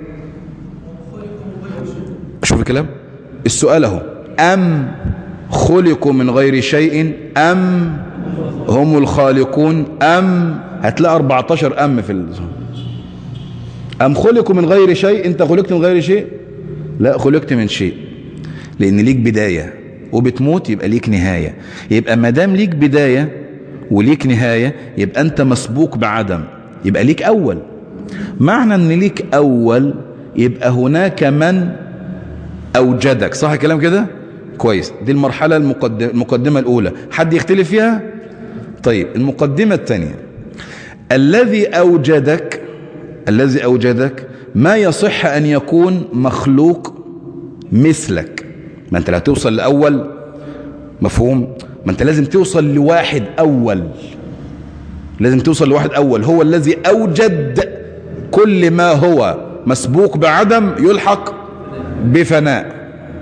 شوف الكلام السؤال اهو أم خلقوا من غير شيء أم هم الخالقون أم هتلاقي 14 أم في ال... أم خلقوا من غير شيء أنت خلقت من غير شيء لا خلقت من شيء لأن ليك بداية وبتموت يبقى ليك نهاية يبقى ما دام ليك بداية وليك نهاية يبقى أنت مسبوق بعدم يبقى ليك أول معنى أن ليك أول يبقى هناك من أوجدك صح الكلام كده كويس دي المرحلة المقدمة, المقدمة الأولى حد يختلف فيها طيب المقدمة الثانية الذي أوجدك الذي أوجدك ما يصح أن يكون مخلوق مثلك ما أنت لا توصل لأول مفهوم ما أنت لازم توصل لواحد أول لازم توصل لواحد أول هو الذي أوجد كل ما هو مسبوق بعدم يلحق بفناء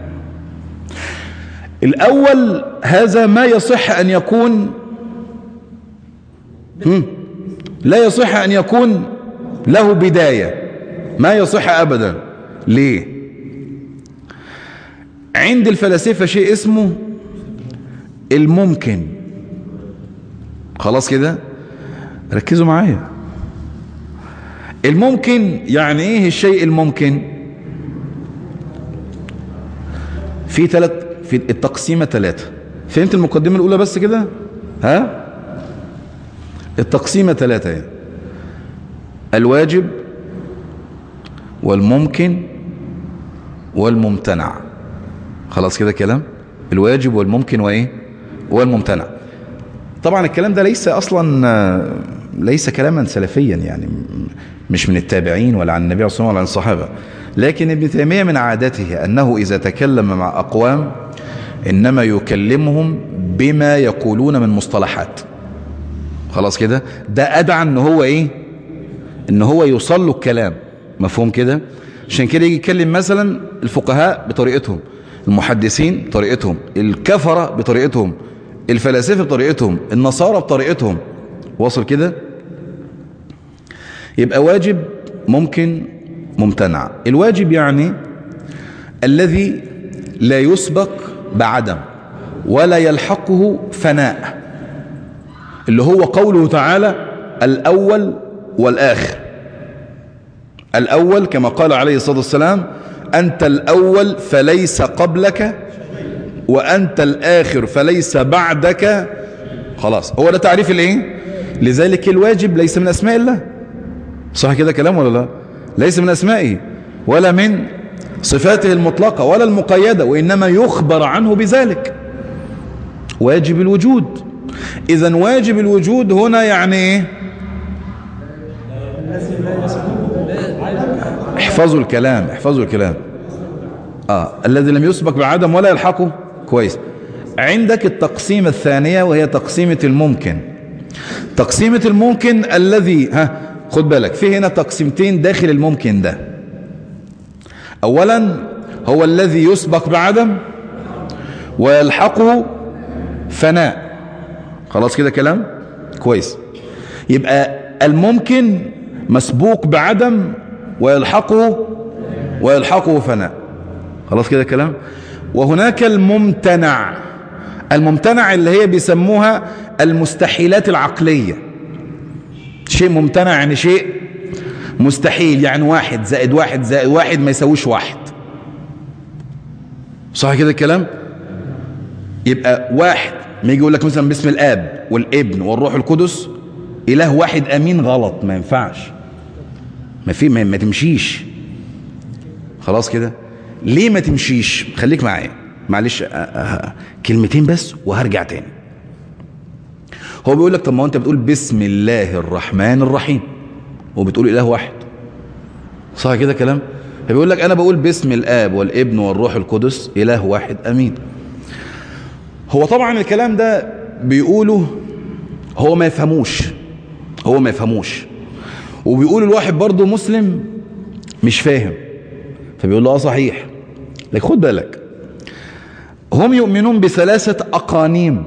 الأول هذا ما يصح أن يكون هم لا يصح أن يكون له بداية ما يصح أبدا ليه عند الفلاسفة شيء اسمه الممكن خلاص كده ركزوا معايا الممكن يعني ايه الشيء الممكن في ثلاث في التقسيمة ثلاثة فهمت المقدمة الأولى بس كده ها التقسيمة ثلاثة يعني. الواجب والممكن والممتنع خلاص كده كلام الواجب والممكن وايه والممتنع طبعا الكلام ده ليس اصلا ليس كلاما سلفيا يعني مش من التابعين ولا عن النبي صلى الله عليه وسلم ولا عن الصحابة لكن ابن تيمية من عادته أنه إذا تكلم مع أقوام إنما يكلمهم بما يقولون من مصطلحات خلاص كده ده أدعى أن هو إيه أن هو يوصل له الكلام مفهوم كده عشان كده يجي يتكلم مثلا الفقهاء بطريقتهم المحدثين بطريقتهم الكفرة بطريقتهم الفلاسفة بطريقتهم النصارى بطريقتهم واصل كده يبقى واجب ممكن ممتنع الواجب يعني الذي لا يسبق بعدم ولا يلحقه فناء اللي هو قوله تعالى الأول والآخر الأول كما قال عليه الصلاة والسلام أنت الأول فليس قبلك وأنت الآخر فليس بعدك خلاص هو ده تعريف الايه لذلك الواجب ليس من أسماء الله صح كده كلام ولا لا ليس من أسمائه ولا من صفاته المطلقة ولا المقيدة وإنما يخبر عنه بذلك واجب الوجود إذا واجب الوجود هنا يعني إيه احفظوا الكلام احفظوا الكلام آه. الذي لم يسبق بعدم ولا يلحقه كويس عندك التقسيمة الثانية وهي تقسيمة الممكن تقسيمة الممكن الذي ها خد بالك في هنا تقسيمتين داخل الممكن ده اولا هو الذي يسبق بعدم ويلحقه فناء خلاص كده كلام كويس يبقى الممكن مسبوق بعدم ويلحقه ويلحقه فناء خلاص كده كلام وهناك الممتنع الممتنع اللي هي بيسموها المستحيلات العقلية شيء ممتنع يعني شيء مستحيل يعني واحد زائد واحد زائد واحد ما يساويش واحد صح كده الكلام يبقى واحد ما يجي يقول لك مثلا باسم الاب والابن والروح القدس اله واحد امين غلط ما ينفعش ما في ما, ما تمشيش خلاص كده ليه ما تمشيش خليك معايا معلش أه أه كلمتين بس وهرجع تاني هو بيقول لك طب ما انت بتقول بسم الله الرحمن الرحيم وبتقول اله واحد صح كده كلام فبيقول لك انا بقول باسم الاب والابن والروح القدس اله واحد امين هو طبعا الكلام ده بيقوله هو ما يفهموش هو ما يفهموش وبيقول الواحد برضه مسلم مش فاهم فبيقول له اه صحيح لك خد بالك هم يؤمنون بثلاثة أقانيم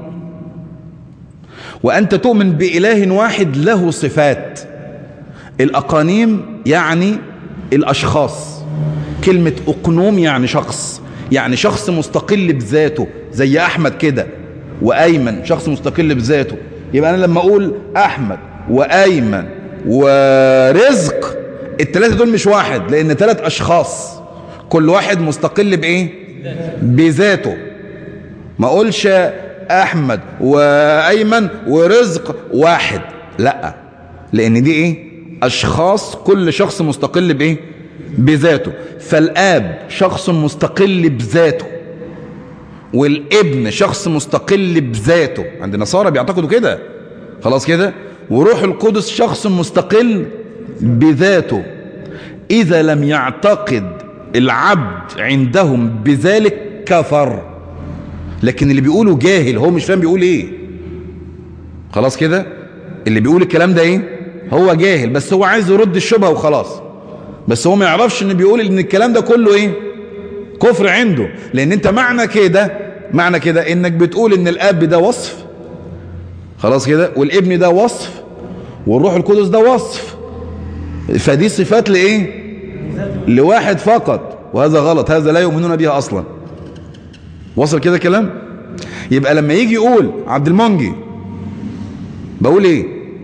وأنت تؤمن بإله واحد له صفات الأقانيم يعني الأشخاص كلمة أقنوم يعني شخص يعني شخص مستقل بذاته زي أحمد كده وأيمن شخص مستقل بذاته يبقى أنا لما أقول أحمد وأيمن ورزق التلاتة دول مش واحد لأن تلات أشخاص كل واحد مستقل بإيه بذاته ما أقولش أحمد وأيمن ورزق واحد لا لأن دي إيه أشخاص كل شخص مستقل بإيه بذاته فالآب شخص مستقل بذاته والابن شخص مستقل بذاته عند النصارى بيعتقدوا كده خلاص كده وروح القدس شخص مستقل بذاته إذا لم يعتقد العبد عندهم بذلك كفر لكن اللي بيقوله جاهل هو مش فاهم بيقول ايه خلاص كده اللي بيقول الكلام ده ايه هو جاهل بس هو عايز يرد الشبهه وخلاص بس هو ما يعرفش ان بيقول ان الكلام ده كله ايه كفر عنده لان انت معنى كده معنى كده انك بتقول ان الاب ده وصف خلاص كده والابن ده وصف والروح القدس ده وصف فدي صفات لايه لواحد فقط وهذا غلط هذا لا يؤمنون بها اصلا وصل كده كلام يبقى لما يجي يقول عبد المنجي بقول ايه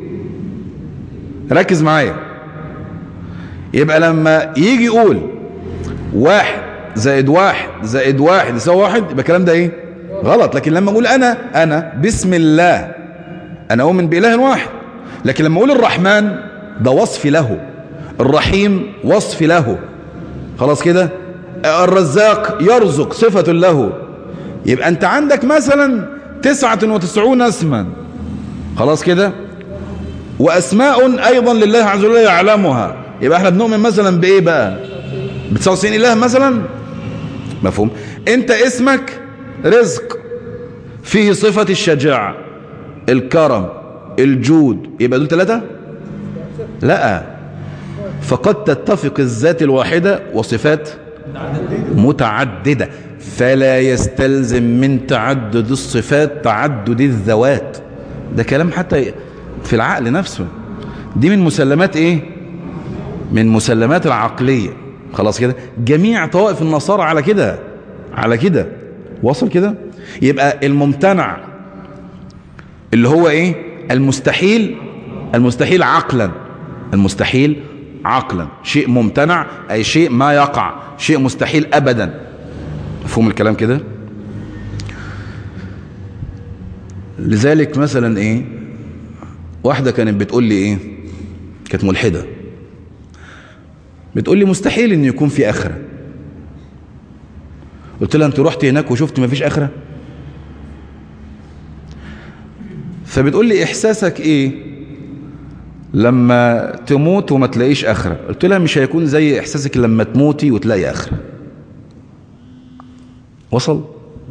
ركز معايا يبقى لما يجي يقول واحد زائد واحد زائد واحد يساوي واحد يبقى الكلام ده ايه غلط لكن لما اقول انا انا بسم الله انا اؤمن باله واحد لكن لما اقول الرحمن ده وصف له الرحيم وصف له خلاص كده الرزاق يرزق صفة له يبقى انت عندك مثلا تسعة وتسعون اسما خلاص كده واسماء ايضا لله عز وجل يعلمها يبقى احنا بنؤمن مثلا بايه بقى ب 99 اله مثلا مفهوم انت اسمك رزق فيه صفة الشجاعة الكرم الجود يبقى دول ثلاثة لا فقد تتفق الذات الواحدة وصفات متعددة فلا يستلزم من تعدد الصفات تعدد الذوات ده كلام حتى في العقل نفسه دي من مسلمات ايه من مسلمات العقلية خلاص كده جميع طوائف النصارى على كده على كده وصل كده يبقى الممتنع اللي هو ايه المستحيل المستحيل عقلا المستحيل عقلا شيء ممتنع أي شيء ما يقع شيء مستحيل أبدا مفهوم الكلام كده لذلك مثلا ايه واحدة كانت بتقول لي ايه كانت ملحدة بتقول لي مستحيل ان يكون في اخرة قلت لها انت رحت هناك وشفت ما فيش اخرة فبتقول لي احساسك ايه لما تموت وما تلاقيش اخرة قلت لها مش هيكون زي احساسك لما تموتي وتلاقي اخرة وصل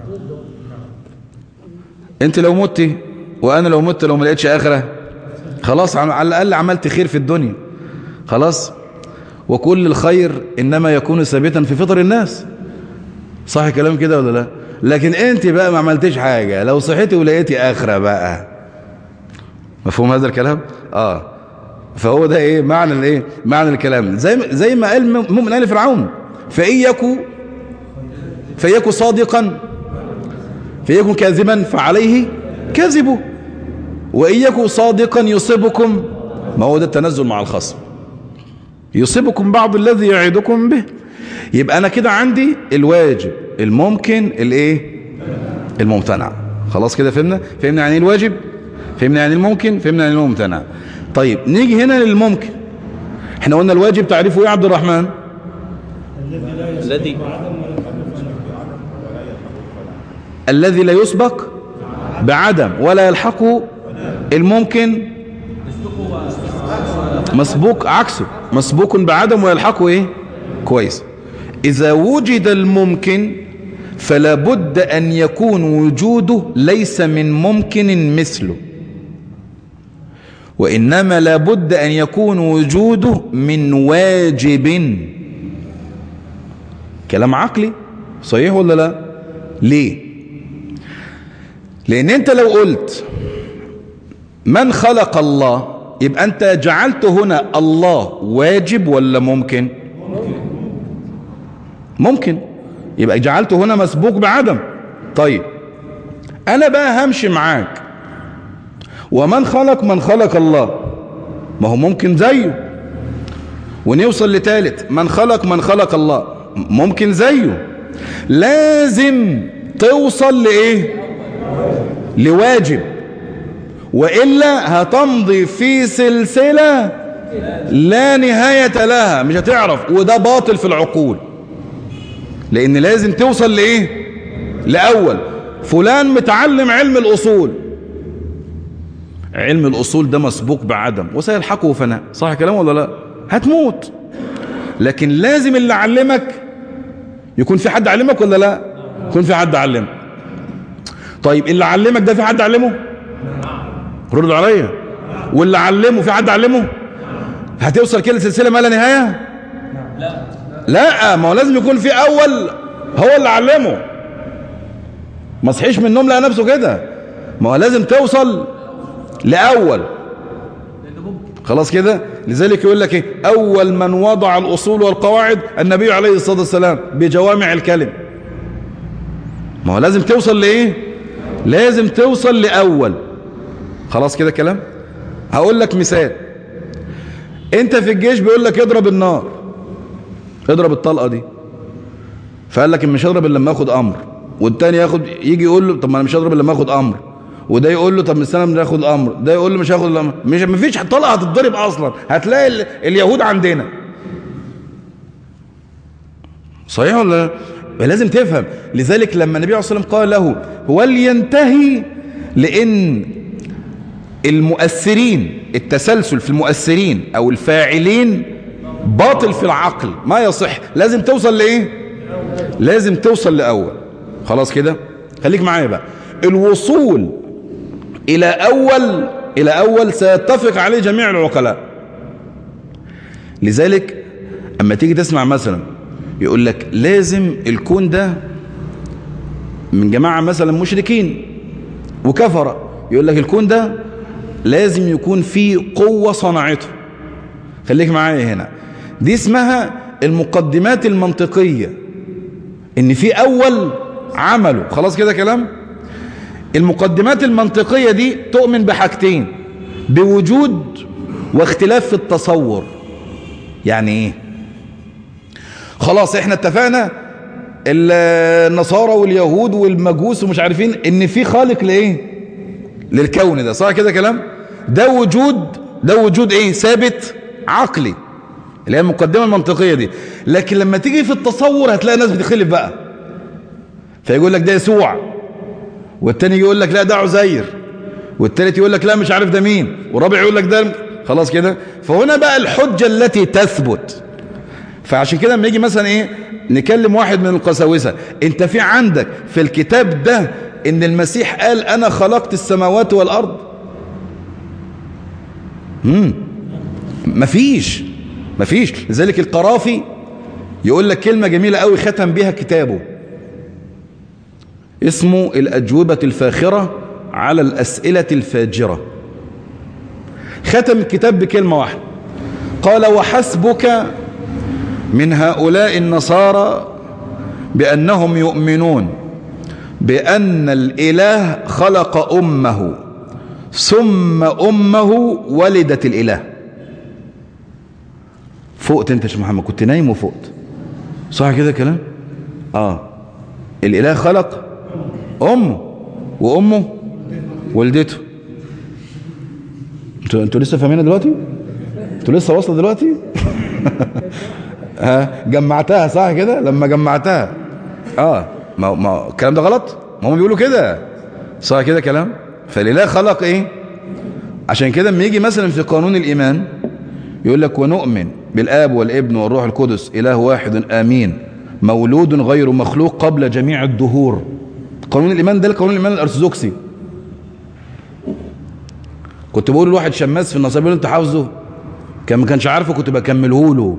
انت لو مت وانا لو مت لو ما لقيتش اخره خلاص على الاقل عملت خير في الدنيا خلاص وكل الخير انما يكون ثابتا في فطر الناس صح كلام كده ولا لا لكن انت بقى ما عملتش حاجه لو صحيتي ولقيتي اخره بقى مفهوم هذا الكلام اه فهو ده ايه معنى الايه معنى الكلام زي زي ما قال مؤمن ال فرعون فان يكو فيكو صادقا فيكن كاذبا فعليه كذبه وإن يكن صادقا يصيبكم ما هو ده التنزل مع الخصم يصيبكم بعض الذي يعيدكم به يبقى أنا كده عندي الواجب الممكن الايه الممتنع خلاص كده فهمنا فهمنا يعني الواجب فهمنا يعني الممكن فهمنا يعني الممتنع طيب نيجي هنا للممكن احنا قلنا الواجب تعريفه ايه يا عبد الرحمن الذي الذي لا يسبق بعدم ولا يلحقه الممكن مسبوق عكسه مسبوق بعدم ويلحقه ايه كويس اذا وجد الممكن فلا بد ان يكون وجوده ليس من ممكن مثله وانما لا بد ان يكون وجوده من واجب كلام عقلي صحيح ولا لا ليه لان انت لو قلت من خلق الله يبقى انت جعلت هنا الله واجب ولا ممكن ممكن يبقى جعلته هنا مسبوق بعدم طيب انا بقى همشي معاك ومن خلق من خلق الله ما هو ممكن زيه ونوصل لثالث من خلق من خلق الله ممكن زيه لازم توصل لايه لواجب وإلا هتمضي في سلسلة لا نهاية لها مش هتعرف وده باطل في العقول لأن لازم توصل لإيه لأول فلان متعلم علم الأصول علم الأصول ده مسبوق بعدم وسيلحقه فناء صح كلام ولا لا هتموت لكن لازم اللي علمك يكون في حد علمك ولا لا يكون في حد علمك طيب اللي علمك ده في حد علمه رد عليا واللي علمه في حد علمه هتوصل كده سلسله ما لا نهايه لا لا ما هو لازم يكون في اول هو اللي علمه ما صحيش من النوم لقى نفسه كده ما هو لازم توصل لاول خلاص كده لذلك يقول لك ايه اول من وضع الاصول والقواعد النبي عليه الصلاه والسلام بجوامع الكلم ما هو لازم توصل لايه لازم توصل لاول خلاص كده كلام هقول لك مثال انت في الجيش بيقول لك اضرب النار اضرب الطلقه دي فقال لك مش هضرب الا لما اخد امر والتاني ياخد يجي يقول له طب ما انا مش هضرب الا لما اخد امر وده يقول له طب استنى ما ناخد امر ده يقول له مش هاخد الامر مش مفيش طلقه هتتضرب اصلا هتلاقي ال... اليهود عندنا صحيح ولا لازم تفهم لذلك لما النبي عليه الصلاه والسلام قال له ولينتهي لان المؤثرين التسلسل في المؤثرين او الفاعلين باطل في العقل ما يصح لازم توصل لايه لازم توصل لاول خلاص كده خليك معايا بقى الوصول الى اول الى اول سيتفق عليه جميع العقلاء لذلك اما تيجي تسمع مثلا يقول لك لازم الكون ده من جماعة مثلا مشركين وكفر يقول لك الكون ده لازم يكون فيه قوة صنعته خليك معايا هنا دي اسمها المقدمات المنطقية ان في اول عمله خلاص كده كلام المقدمات المنطقية دي تؤمن بحاجتين بوجود واختلاف في التصور يعني ايه خلاص احنا اتفقنا النصارى واليهود والمجوس ومش عارفين ان في خالق لايه للكون ده صح كده كلام ده وجود ده وجود ايه ثابت عقلي اللي هي المقدمه المنطقيه دي لكن لما تيجي في التصور هتلاقي ناس بتخلف بقى فيقول لك ده يسوع والتاني يقول لك لا ده عزير والتالت يقول لك لا مش عارف ده مين والرابع يقول لك ده خلاص كده فهنا بقى الحجة التي تثبت فعشان كده لما يجي مثلا ايه نكلم واحد من القساوسة انت في عندك في الكتاب ده ان المسيح قال انا خلقت السماوات والارض امم مفيش مفيش لذلك القرافي يقول لك كلمة جميلة قوي ختم بها كتابه اسمه الأجوبة الفاخرة على الأسئلة الفاجرة ختم الكتاب بكلمة واحدة قال وحسبك من هؤلاء النصارى بأنهم يؤمنون بأن الإله خلق أمه ثم أمه ولدت الإله فقت انت يا شيخ محمد كنت نايم وفقت صح كده كلام اه الإله خلق أمه وأمه ولدته انتوا انتوا لسه فاهمينها دلوقتي انتوا لسه واصله دلوقتي ها جمعتها صح كده لما جمعتها اه ما ما الكلام ده غلط ما هم بيقولوا كده صح كده كلام فالاله خلق ايه عشان كده لما يجي مثلا في قانون الايمان يقول لك ونؤمن بالاب والابن والروح القدس اله واحد امين مولود غير مخلوق قبل جميع الدهور قانون الايمان ده قانون الايمان الارثوذكسي كنت بقول لواحد شماس في النصاب يقول انت حافظه كان ما كانش عارفه كنت بكمله له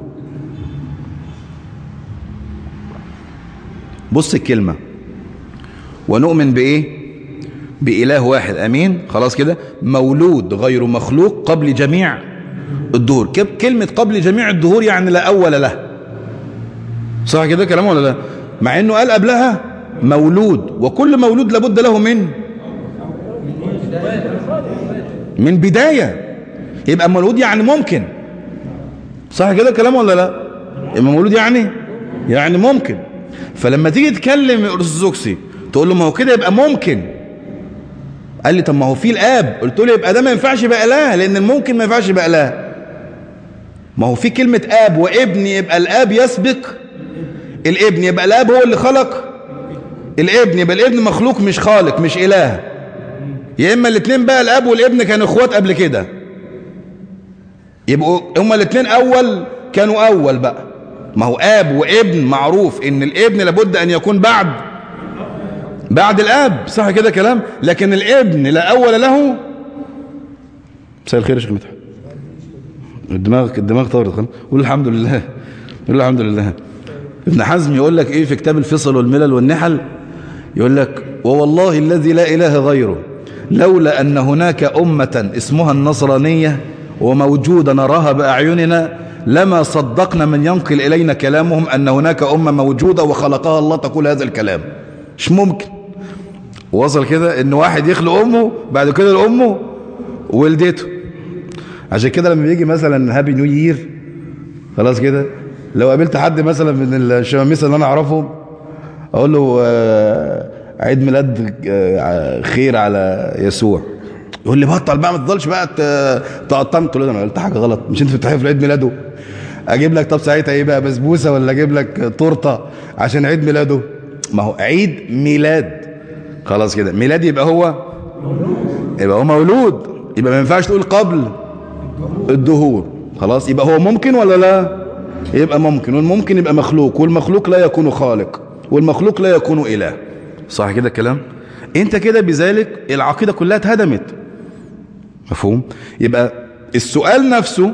بص الكلمة ونؤمن بإيه بإله واحد أمين خلاص كده مولود غير مخلوق قبل جميع الدهور كلمة قبل جميع الدهور يعني لا أول له صح كده كلام ولا لا مع أنه قال قبلها مولود وكل مولود لابد له من من بداية يبقى مولود يعني ممكن صح كده كلام ولا لا يبقى مولود يعني يعني ممكن فلما تيجي تكلم الارثوذكسي تقول له ما هو كده يبقى ممكن قال لي طب ما هو في الاب قلت له يبقى ده ما ينفعش يبقى اله لان الممكن ما ينفعش يبقى اله ما هو في كلمة اب وابن يبقى الاب يسبق الابن يبقى الاب هو اللي خلق الابن يبقى الابن مخلوق مش خالق مش اله يا اما الاثنين بقى الاب والابن كانوا اخوات قبل كده يبقوا هما الاثنين اول كانوا اول بقى ما هو اب وابن معروف ان الابن لابد ان يكون بعد بعد الاب صح كده كلام لكن الابن لا اول له مساء الخير يا شيخ مدحت الدماغ الدماغ طارت قول الحمد لله قول الحمد لله ابن حزم يقول لك ايه في كتاب الفصل والملل والنحل يقول لك ووالله الذي لا اله غيره لولا ان هناك امه اسمها النصرانيه وموجوده نراها باعيننا لما صدقنا من ينقل إلينا كلامهم أن هناك أمة موجودة وخلقها الله تقول هذا الكلام مش ممكن وصل كده ان واحد يخلق امه بعد كده لامه ولدته عشان كده لما بيجي مثلا هابي نيو يير خلاص كده لو قابلت حد مثلا من الشمامسه اللي انا اعرفهم اقول له آه عيد ميلاد آه خير على يسوع يقول لي بطل بقى ما تفضلش بقى تقطم تقول له انا قلت حاجه غلط مش انت بتحتفل في عيد ميلاده اجيب لك طب ساعتها ايه بقى بسبوسه ولا اجيب لك تورته عشان عيد ميلاده ما هو عيد ميلاد خلاص كده ميلاد يبقى هو يبقى هو مولود يبقى ما ينفعش تقول قبل الدهور خلاص يبقى هو ممكن ولا لا يبقى ممكن والممكن يبقى مخلوق والمخلوق لا يكون خالق والمخلوق لا يكون اله صح كده الكلام انت كده بذلك العقيده كلها اتهدمت مفهوم يبقى السؤال نفسه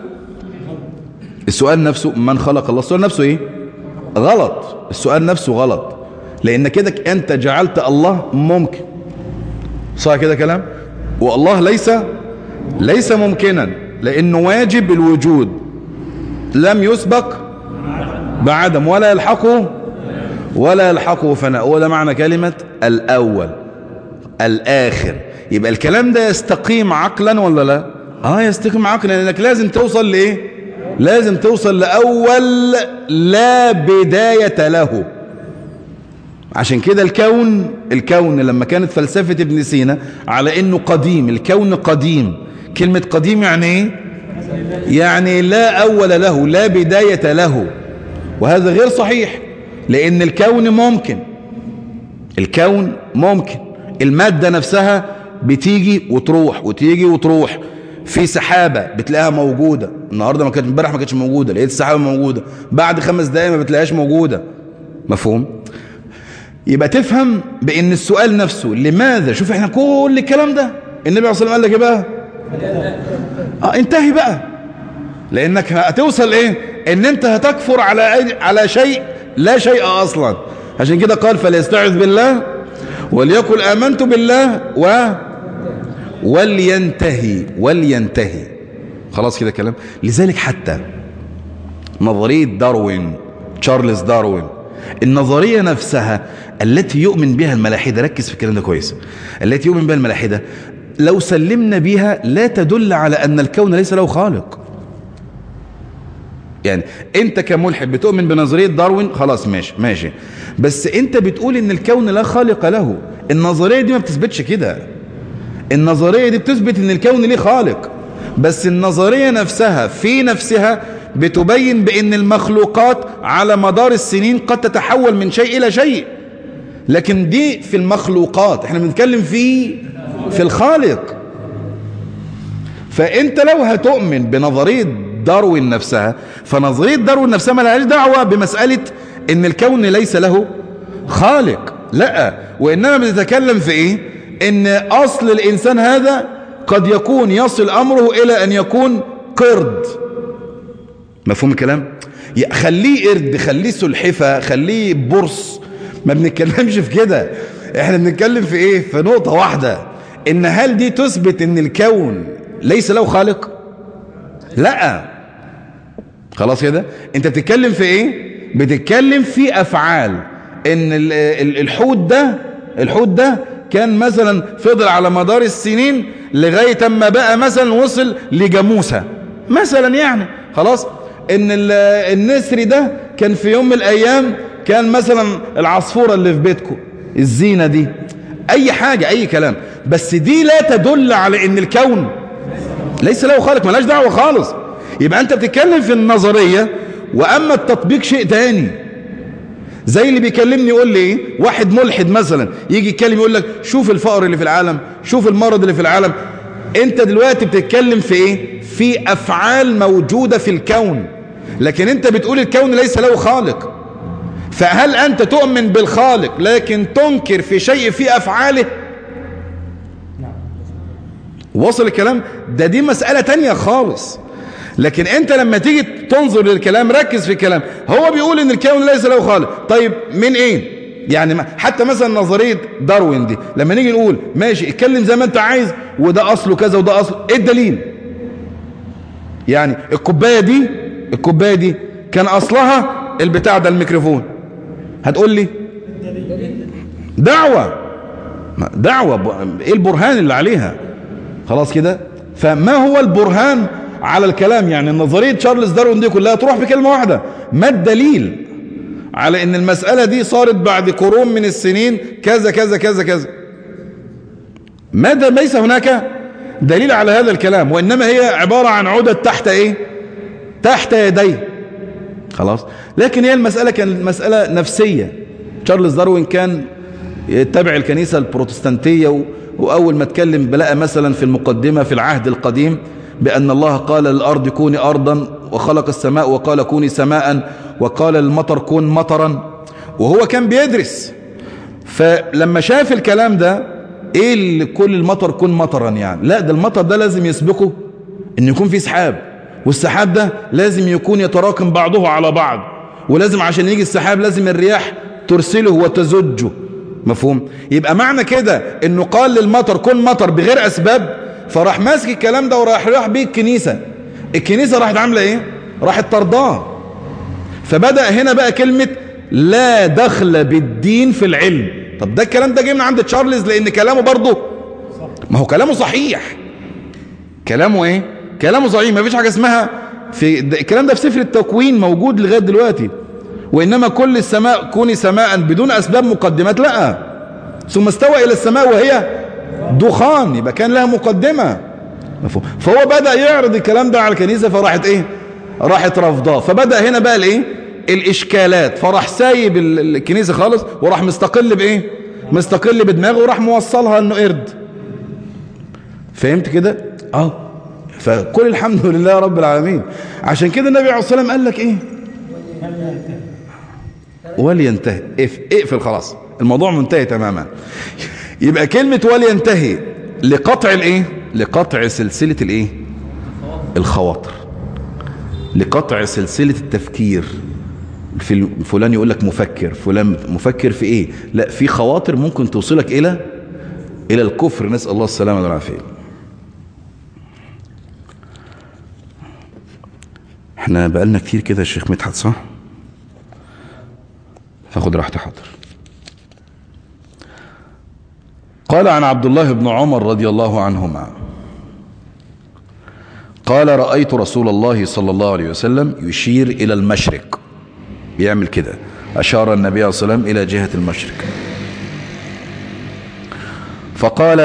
السؤال نفسه من خلق الله السؤال نفسه ايه غلط السؤال نفسه غلط لان كده انت جعلت الله ممكن صح كده كلام والله ليس ليس ممكنا لانه واجب الوجود لم يسبق بعدم ولا يلحقه ولا يلحقه فناء وده معنى كلمة الأول الآخر يبقى الكلام ده يستقيم عقلا ولا لا اه يستقيم عقلا لانك لازم توصل لايه لازم توصل لأول لا بداية له عشان كده الكون الكون لما كانت فلسفة ابن سينا على انه قديم الكون قديم كلمة قديم يعني ايه يعني لا اول له لا بداية له وهذا غير صحيح لان الكون ممكن الكون ممكن المادة نفسها بتيجي وتروح وتيجي وتروح في سحابة بتلاقيها موجودة النهاردة ما كانت امبارح ما كانتش موجودة لقيت السحابة موجودة بعد خمس دقايق ما بتلاقيهاش موجودة مفهوم يبقى تفهم بان السؤال نفسه لماذا شوف احنا كل الكلام ده النبي عليه الصلاه والسلام قال لك ايه بقى اه انتهي بقى لانك هتوصل ايه ان انت هتكفر على على شيء لا شيء اصلا عشان كده قال فليستعذ بالله وليقل امنت بالله و ولينتهي ولينتهي خلاص كده كلام لذلك حتى نظريه داروين تشارلز داروين النظرية نفسها التي يؤمن بها الملاحدة ركز في الكلام ده كويس التي يؤمن بها الملاحدة لو سلمنا بها لا تدل على أن الكون ليس له خالق يعني انت كملحد بتؤمن بنظرية داروين خلاص ماشي ماشي بس انت بتقول ان الكون لا خالق له النظرية دي ما بتثبتش كده النظرية دي بتثبت ان الكون ليه خالق بس النظرية نفسها في نفسها بتبين بأن المخلوقات على مدار السنين قد تتحول من شيء إلى شيء لكن دي في المخلوقات احنا بنتكلم في في الخالق فانت لو هتؤمن بنظرية داروين نفسها فنظرية داروين نفسها ما لهاش دعوة بمسألة ان الكون ليس له خالق لا وانما بنتكلم في ايه ان اصل الانسان هذا قد يكون يصل امره الى ان يكون قرد مفهوم الكلام خليه قرد خليه سلحفة خليه برص ما بنتكلمش في كده احنا بنتكلم في ايه في نقطة واحدة ان هل دي تثبت ان الكون ليس له خالق لا خلاص كده انت بتتكلم في ايه بتتكلم في افعال ان الحوت ده الحوت ده كان مثلا فضل على مدار السنين لغاية اما بقى مثلا وصل لجاموسة مثلا يعني خلاص ان النسر ده كان في يوم من الايام كان مثلا العصفورة اللي في بيتكم الزينة دي اي حاجة اي كلام بس دي لا تدل على ان الكون ليس له خالق ملاش دعوة خالص يبقى انت بتتكلم في النظرية واما التطبيق شيء تاني زي اللي بيكلمني يقول لي ايه واحد ملحد مثلا يجي يتكلم يقول لك شوف الفقر اللي في العالم شوف المرض اللي في العالم انت دلوقتي بتتكلم في ايه في افعال موجودة في الكون لكن انت بتقول الكون ليس له خالق فهل انت تؤمن بالخالق لكن تنكر في شيء في افعاله وصل الكلام ده دي مسألة تانية خالص لكن انت لما تيجي تنظر للكلام ركز في الكلام هو بيقول ان الكون ليس له خالق طيب من ايه يعني حتى مثلا نظرية داروين دي لما نيجي نقول ماشي اتكلم زي ما انت عايز وده اصله كذا وده اصله ايه الدليل يعني الكوباية دي الكوباية دي كان اصلها البتاع ده الميكروفون هتقول لي دعوة دعوة ايه البرهان اللي عليها خلاص كده فما هو البرهان على الكلام يعني نظرية تشارلز داروين دي كلها تروح بكلمة واحدة ما الدليل على ان المسألة دي صارت بعد قرون من السنين كذا كذا كذا كذا ماذا ليس هناك دليل على هذا الكلام وإنما هي عبارة عن عدد تحت إيه تحت يديه خلاص لكن هي المسألة كانت مسألة نفسية تشارلز داروين كان يتبع الكنيسة البروتستانتية وأول ما اتكلم بلقى مثلا في المقدمة في العهد القديم بأن الله قال للأرض كوني أرضا وخلق السماء وقال كوني سماء وقال للمطر كون مطرا وهو كان بيدرس فلما شاف الكلام ده ايه اللي كل المطر كون مطرا يعني لا ده المطر ده لازم يسبقه ان يكون فيه سحاب والسحاب ده لازم يكون يتراكم بعضه على بعض ولازم عشان يجي السحاب لازم الرياح ترسله وتزجه مفهوم يبقى معنى كده انه قال للمطر كن مطر بغير اسباب فراح ماسك الكلام ده وراح راح بيه الكنيسة الكنيسة راحت عاملة ايه راحت طرداه فبدأ هنا بقى كلمة لا دخل بالدين في العلم طب ده الكلام ده جاي من عند تشارلز لان كلامه برضه ما هو كلامه صحيح كلامه ايه كلامه صحيح ما فيش حاجة اسمها في ده الكلام ده في سفر التكوين موجود لغاية دلوقتي وإنما كل السماء كوني سماء بدون أسباب مقدمات لا ثم استوى إلى السماء وهي دخان يبقى كان لها مقدمة مفهوم فهو بدأ يعرض الكلام ده على الكنيسة فراحت ايه راحت رفضاه فبدأ هنا بقى الايه الاشكالات فراح سايب الكنيسة خالص وراح مستقل بايه مستقل بدماغه وراح موصلها انه قرد فهمت كده اه فكل الحمد لله رب العالمين عشان كده النبي عليه الصلاة والسلام قال لك ايه ولينتهي اقفل خلاص الموضوع منتهي تماما يبقى كلمة ولينتهي لقطع الايه لقطع سلسلة الايه الخواطر لقطع سلسلة التفكير في فلان يقول لك مفكر فلان مفكر في ايه لا في خواطر ممكن توصلك الى الى الكفر نسأل الله السلامة والعافية احنا بقالنا كتير كده يا شيخ مدحت صح هاخد راحتي حاضر قال عن عبد الله بن عمر رضي الله عنهما قال رأيت رسول الله صلى الله عليه وسلم يشير إلى المشرق بيعمل كده أشار النبي عليه الصلاة والسلام إلى جهة المشرق فقال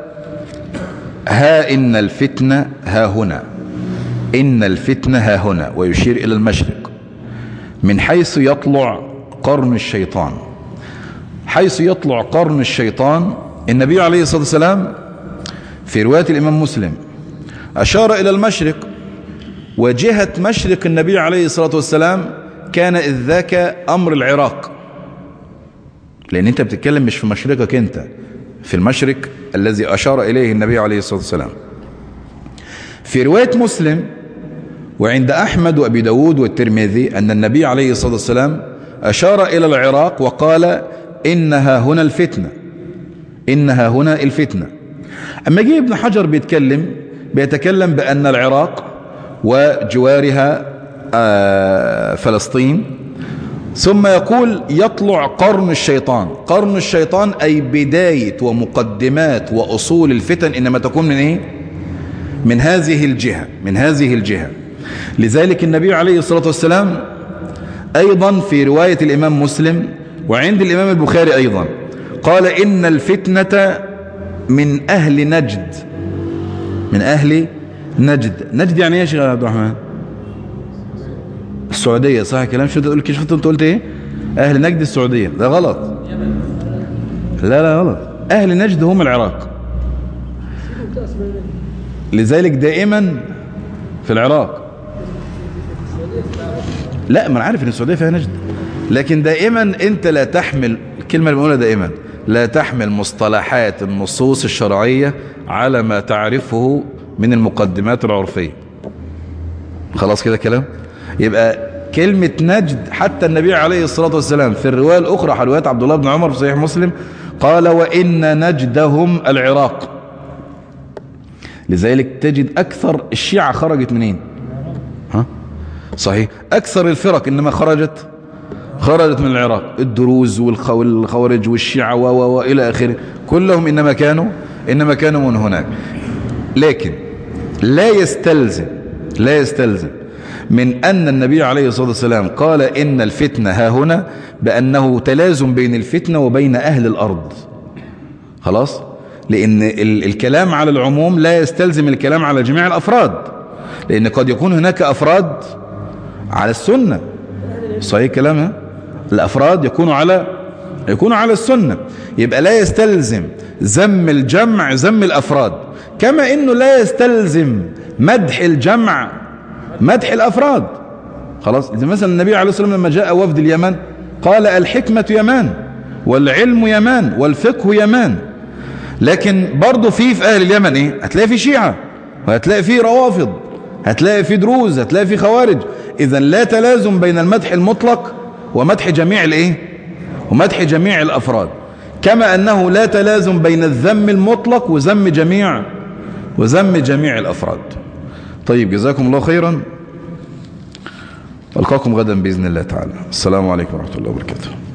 ها إن الفتنة ها هنا إن الفتنة ها هنا ويشير إلى المشرق من حيث يطلع قرن الشيطان حيث يطلع قرن الشيطان النبي عليه الصلاة والسلام في رواية الإمام مسلم أشار إلى المشرق وجهة مشرق النبي عليه الصلاة والسلام كان إذ ذاك أمر العراق لأن أنت بتتكلم مش في مشرقك أنت في المشرق الذي أشار إليه النبي عليه الصلاة والسلام في رواية مسلم وعند أحمد وأبي داود والترمذي أن النبي عليه الصلاة والسلام أشار إلى العراق وقال إنها هنا الفتنة إنها هنا الفتنة أما جه ابن حجر بيتكلم بيتكلم بأن العراق وجوارها فلسطين ثم يقول يطلع قرن الشيطان قرن الشيطان أي بداية ومقدمات وأصول الفتن إنما تكون من إيه من هذه الجهة من هذه الجهة لذلك النبي عليه الصلاة والسلام أيضا في رواية الإمام مسلم وعند الإمام البخاري أيضا قال إن الفتنة من أهل نجد من أهل نجد نجد يعني ايه يا شيخ عبد الرحمن السعودية صح كلام شو تقول كيف انت قلت ايه أهل نجد السعودية ده غلط لا لا غلط أهل نجد هم العراق لذلك دائما في العراق لا ما انا عارف ان السعودية فيها نجد لكن دائما انت لا تحمل الكلمة اللي بقولها دائما لا تحمل مصطلحات النصوص الشرعية على ما تعرفه من المقدمات العرفية خلاص كده كلام يبقى كلمة نجد حتى النبي عليه الصلاة والسلام في الرواية الأخرى رواية عبد الله بن عمر في صحيح مسلم قال وإن نجدهم العراق لذلك تجد أكثر الشيعة خرجت منين ها صحيح أكثر الفرق إنما خرجت خرجت من العراق الدروز والخوارج والشيعة وإلى آخره كلهم إنما كانوا إنما كانوا من هناك لكن لا يستلزم لا يستلزم من أن النبي عليه الصلاة والسلام قال إن الفتنة ها هنا بأنه تلازم بين الفتنة وبين أهل الأرض خلاص لأن الكلام على العموم لا يستلزم الكلام على جميع الأفراد لأن قد يكون هناك أفراد على السنة صحيح كلامها الأفراد يكونوا على يكونوا على السنة يبقى لا يستلزم ذم الجمع ذم الأفراد كما إنه لا يستلزم مدح الجمع مدح الأفراد خلاص مثلا النبي عليه الصلاة والسلام لما جاء وفد اليمن قال الحكمة يمان والعلم يمان والفقه يمان لكن برضه في في أهل اليمن إيه هتلاقي في شيعة وهتلاقي في روافض هتلاقي في دروز هتلاقي في خوارج إذا لا تلازم بين المدح المطلق ومدح جميع الإيه ومدح جميع الأفراد كما أنه لا تلازم بين الذم المطلق وذم جميع وذم جميع الأفراد طيب جزاكم الله خيرا ألقاكم غدا بإذن الله تعالى السلام عليكم ورحمة الله وبركاته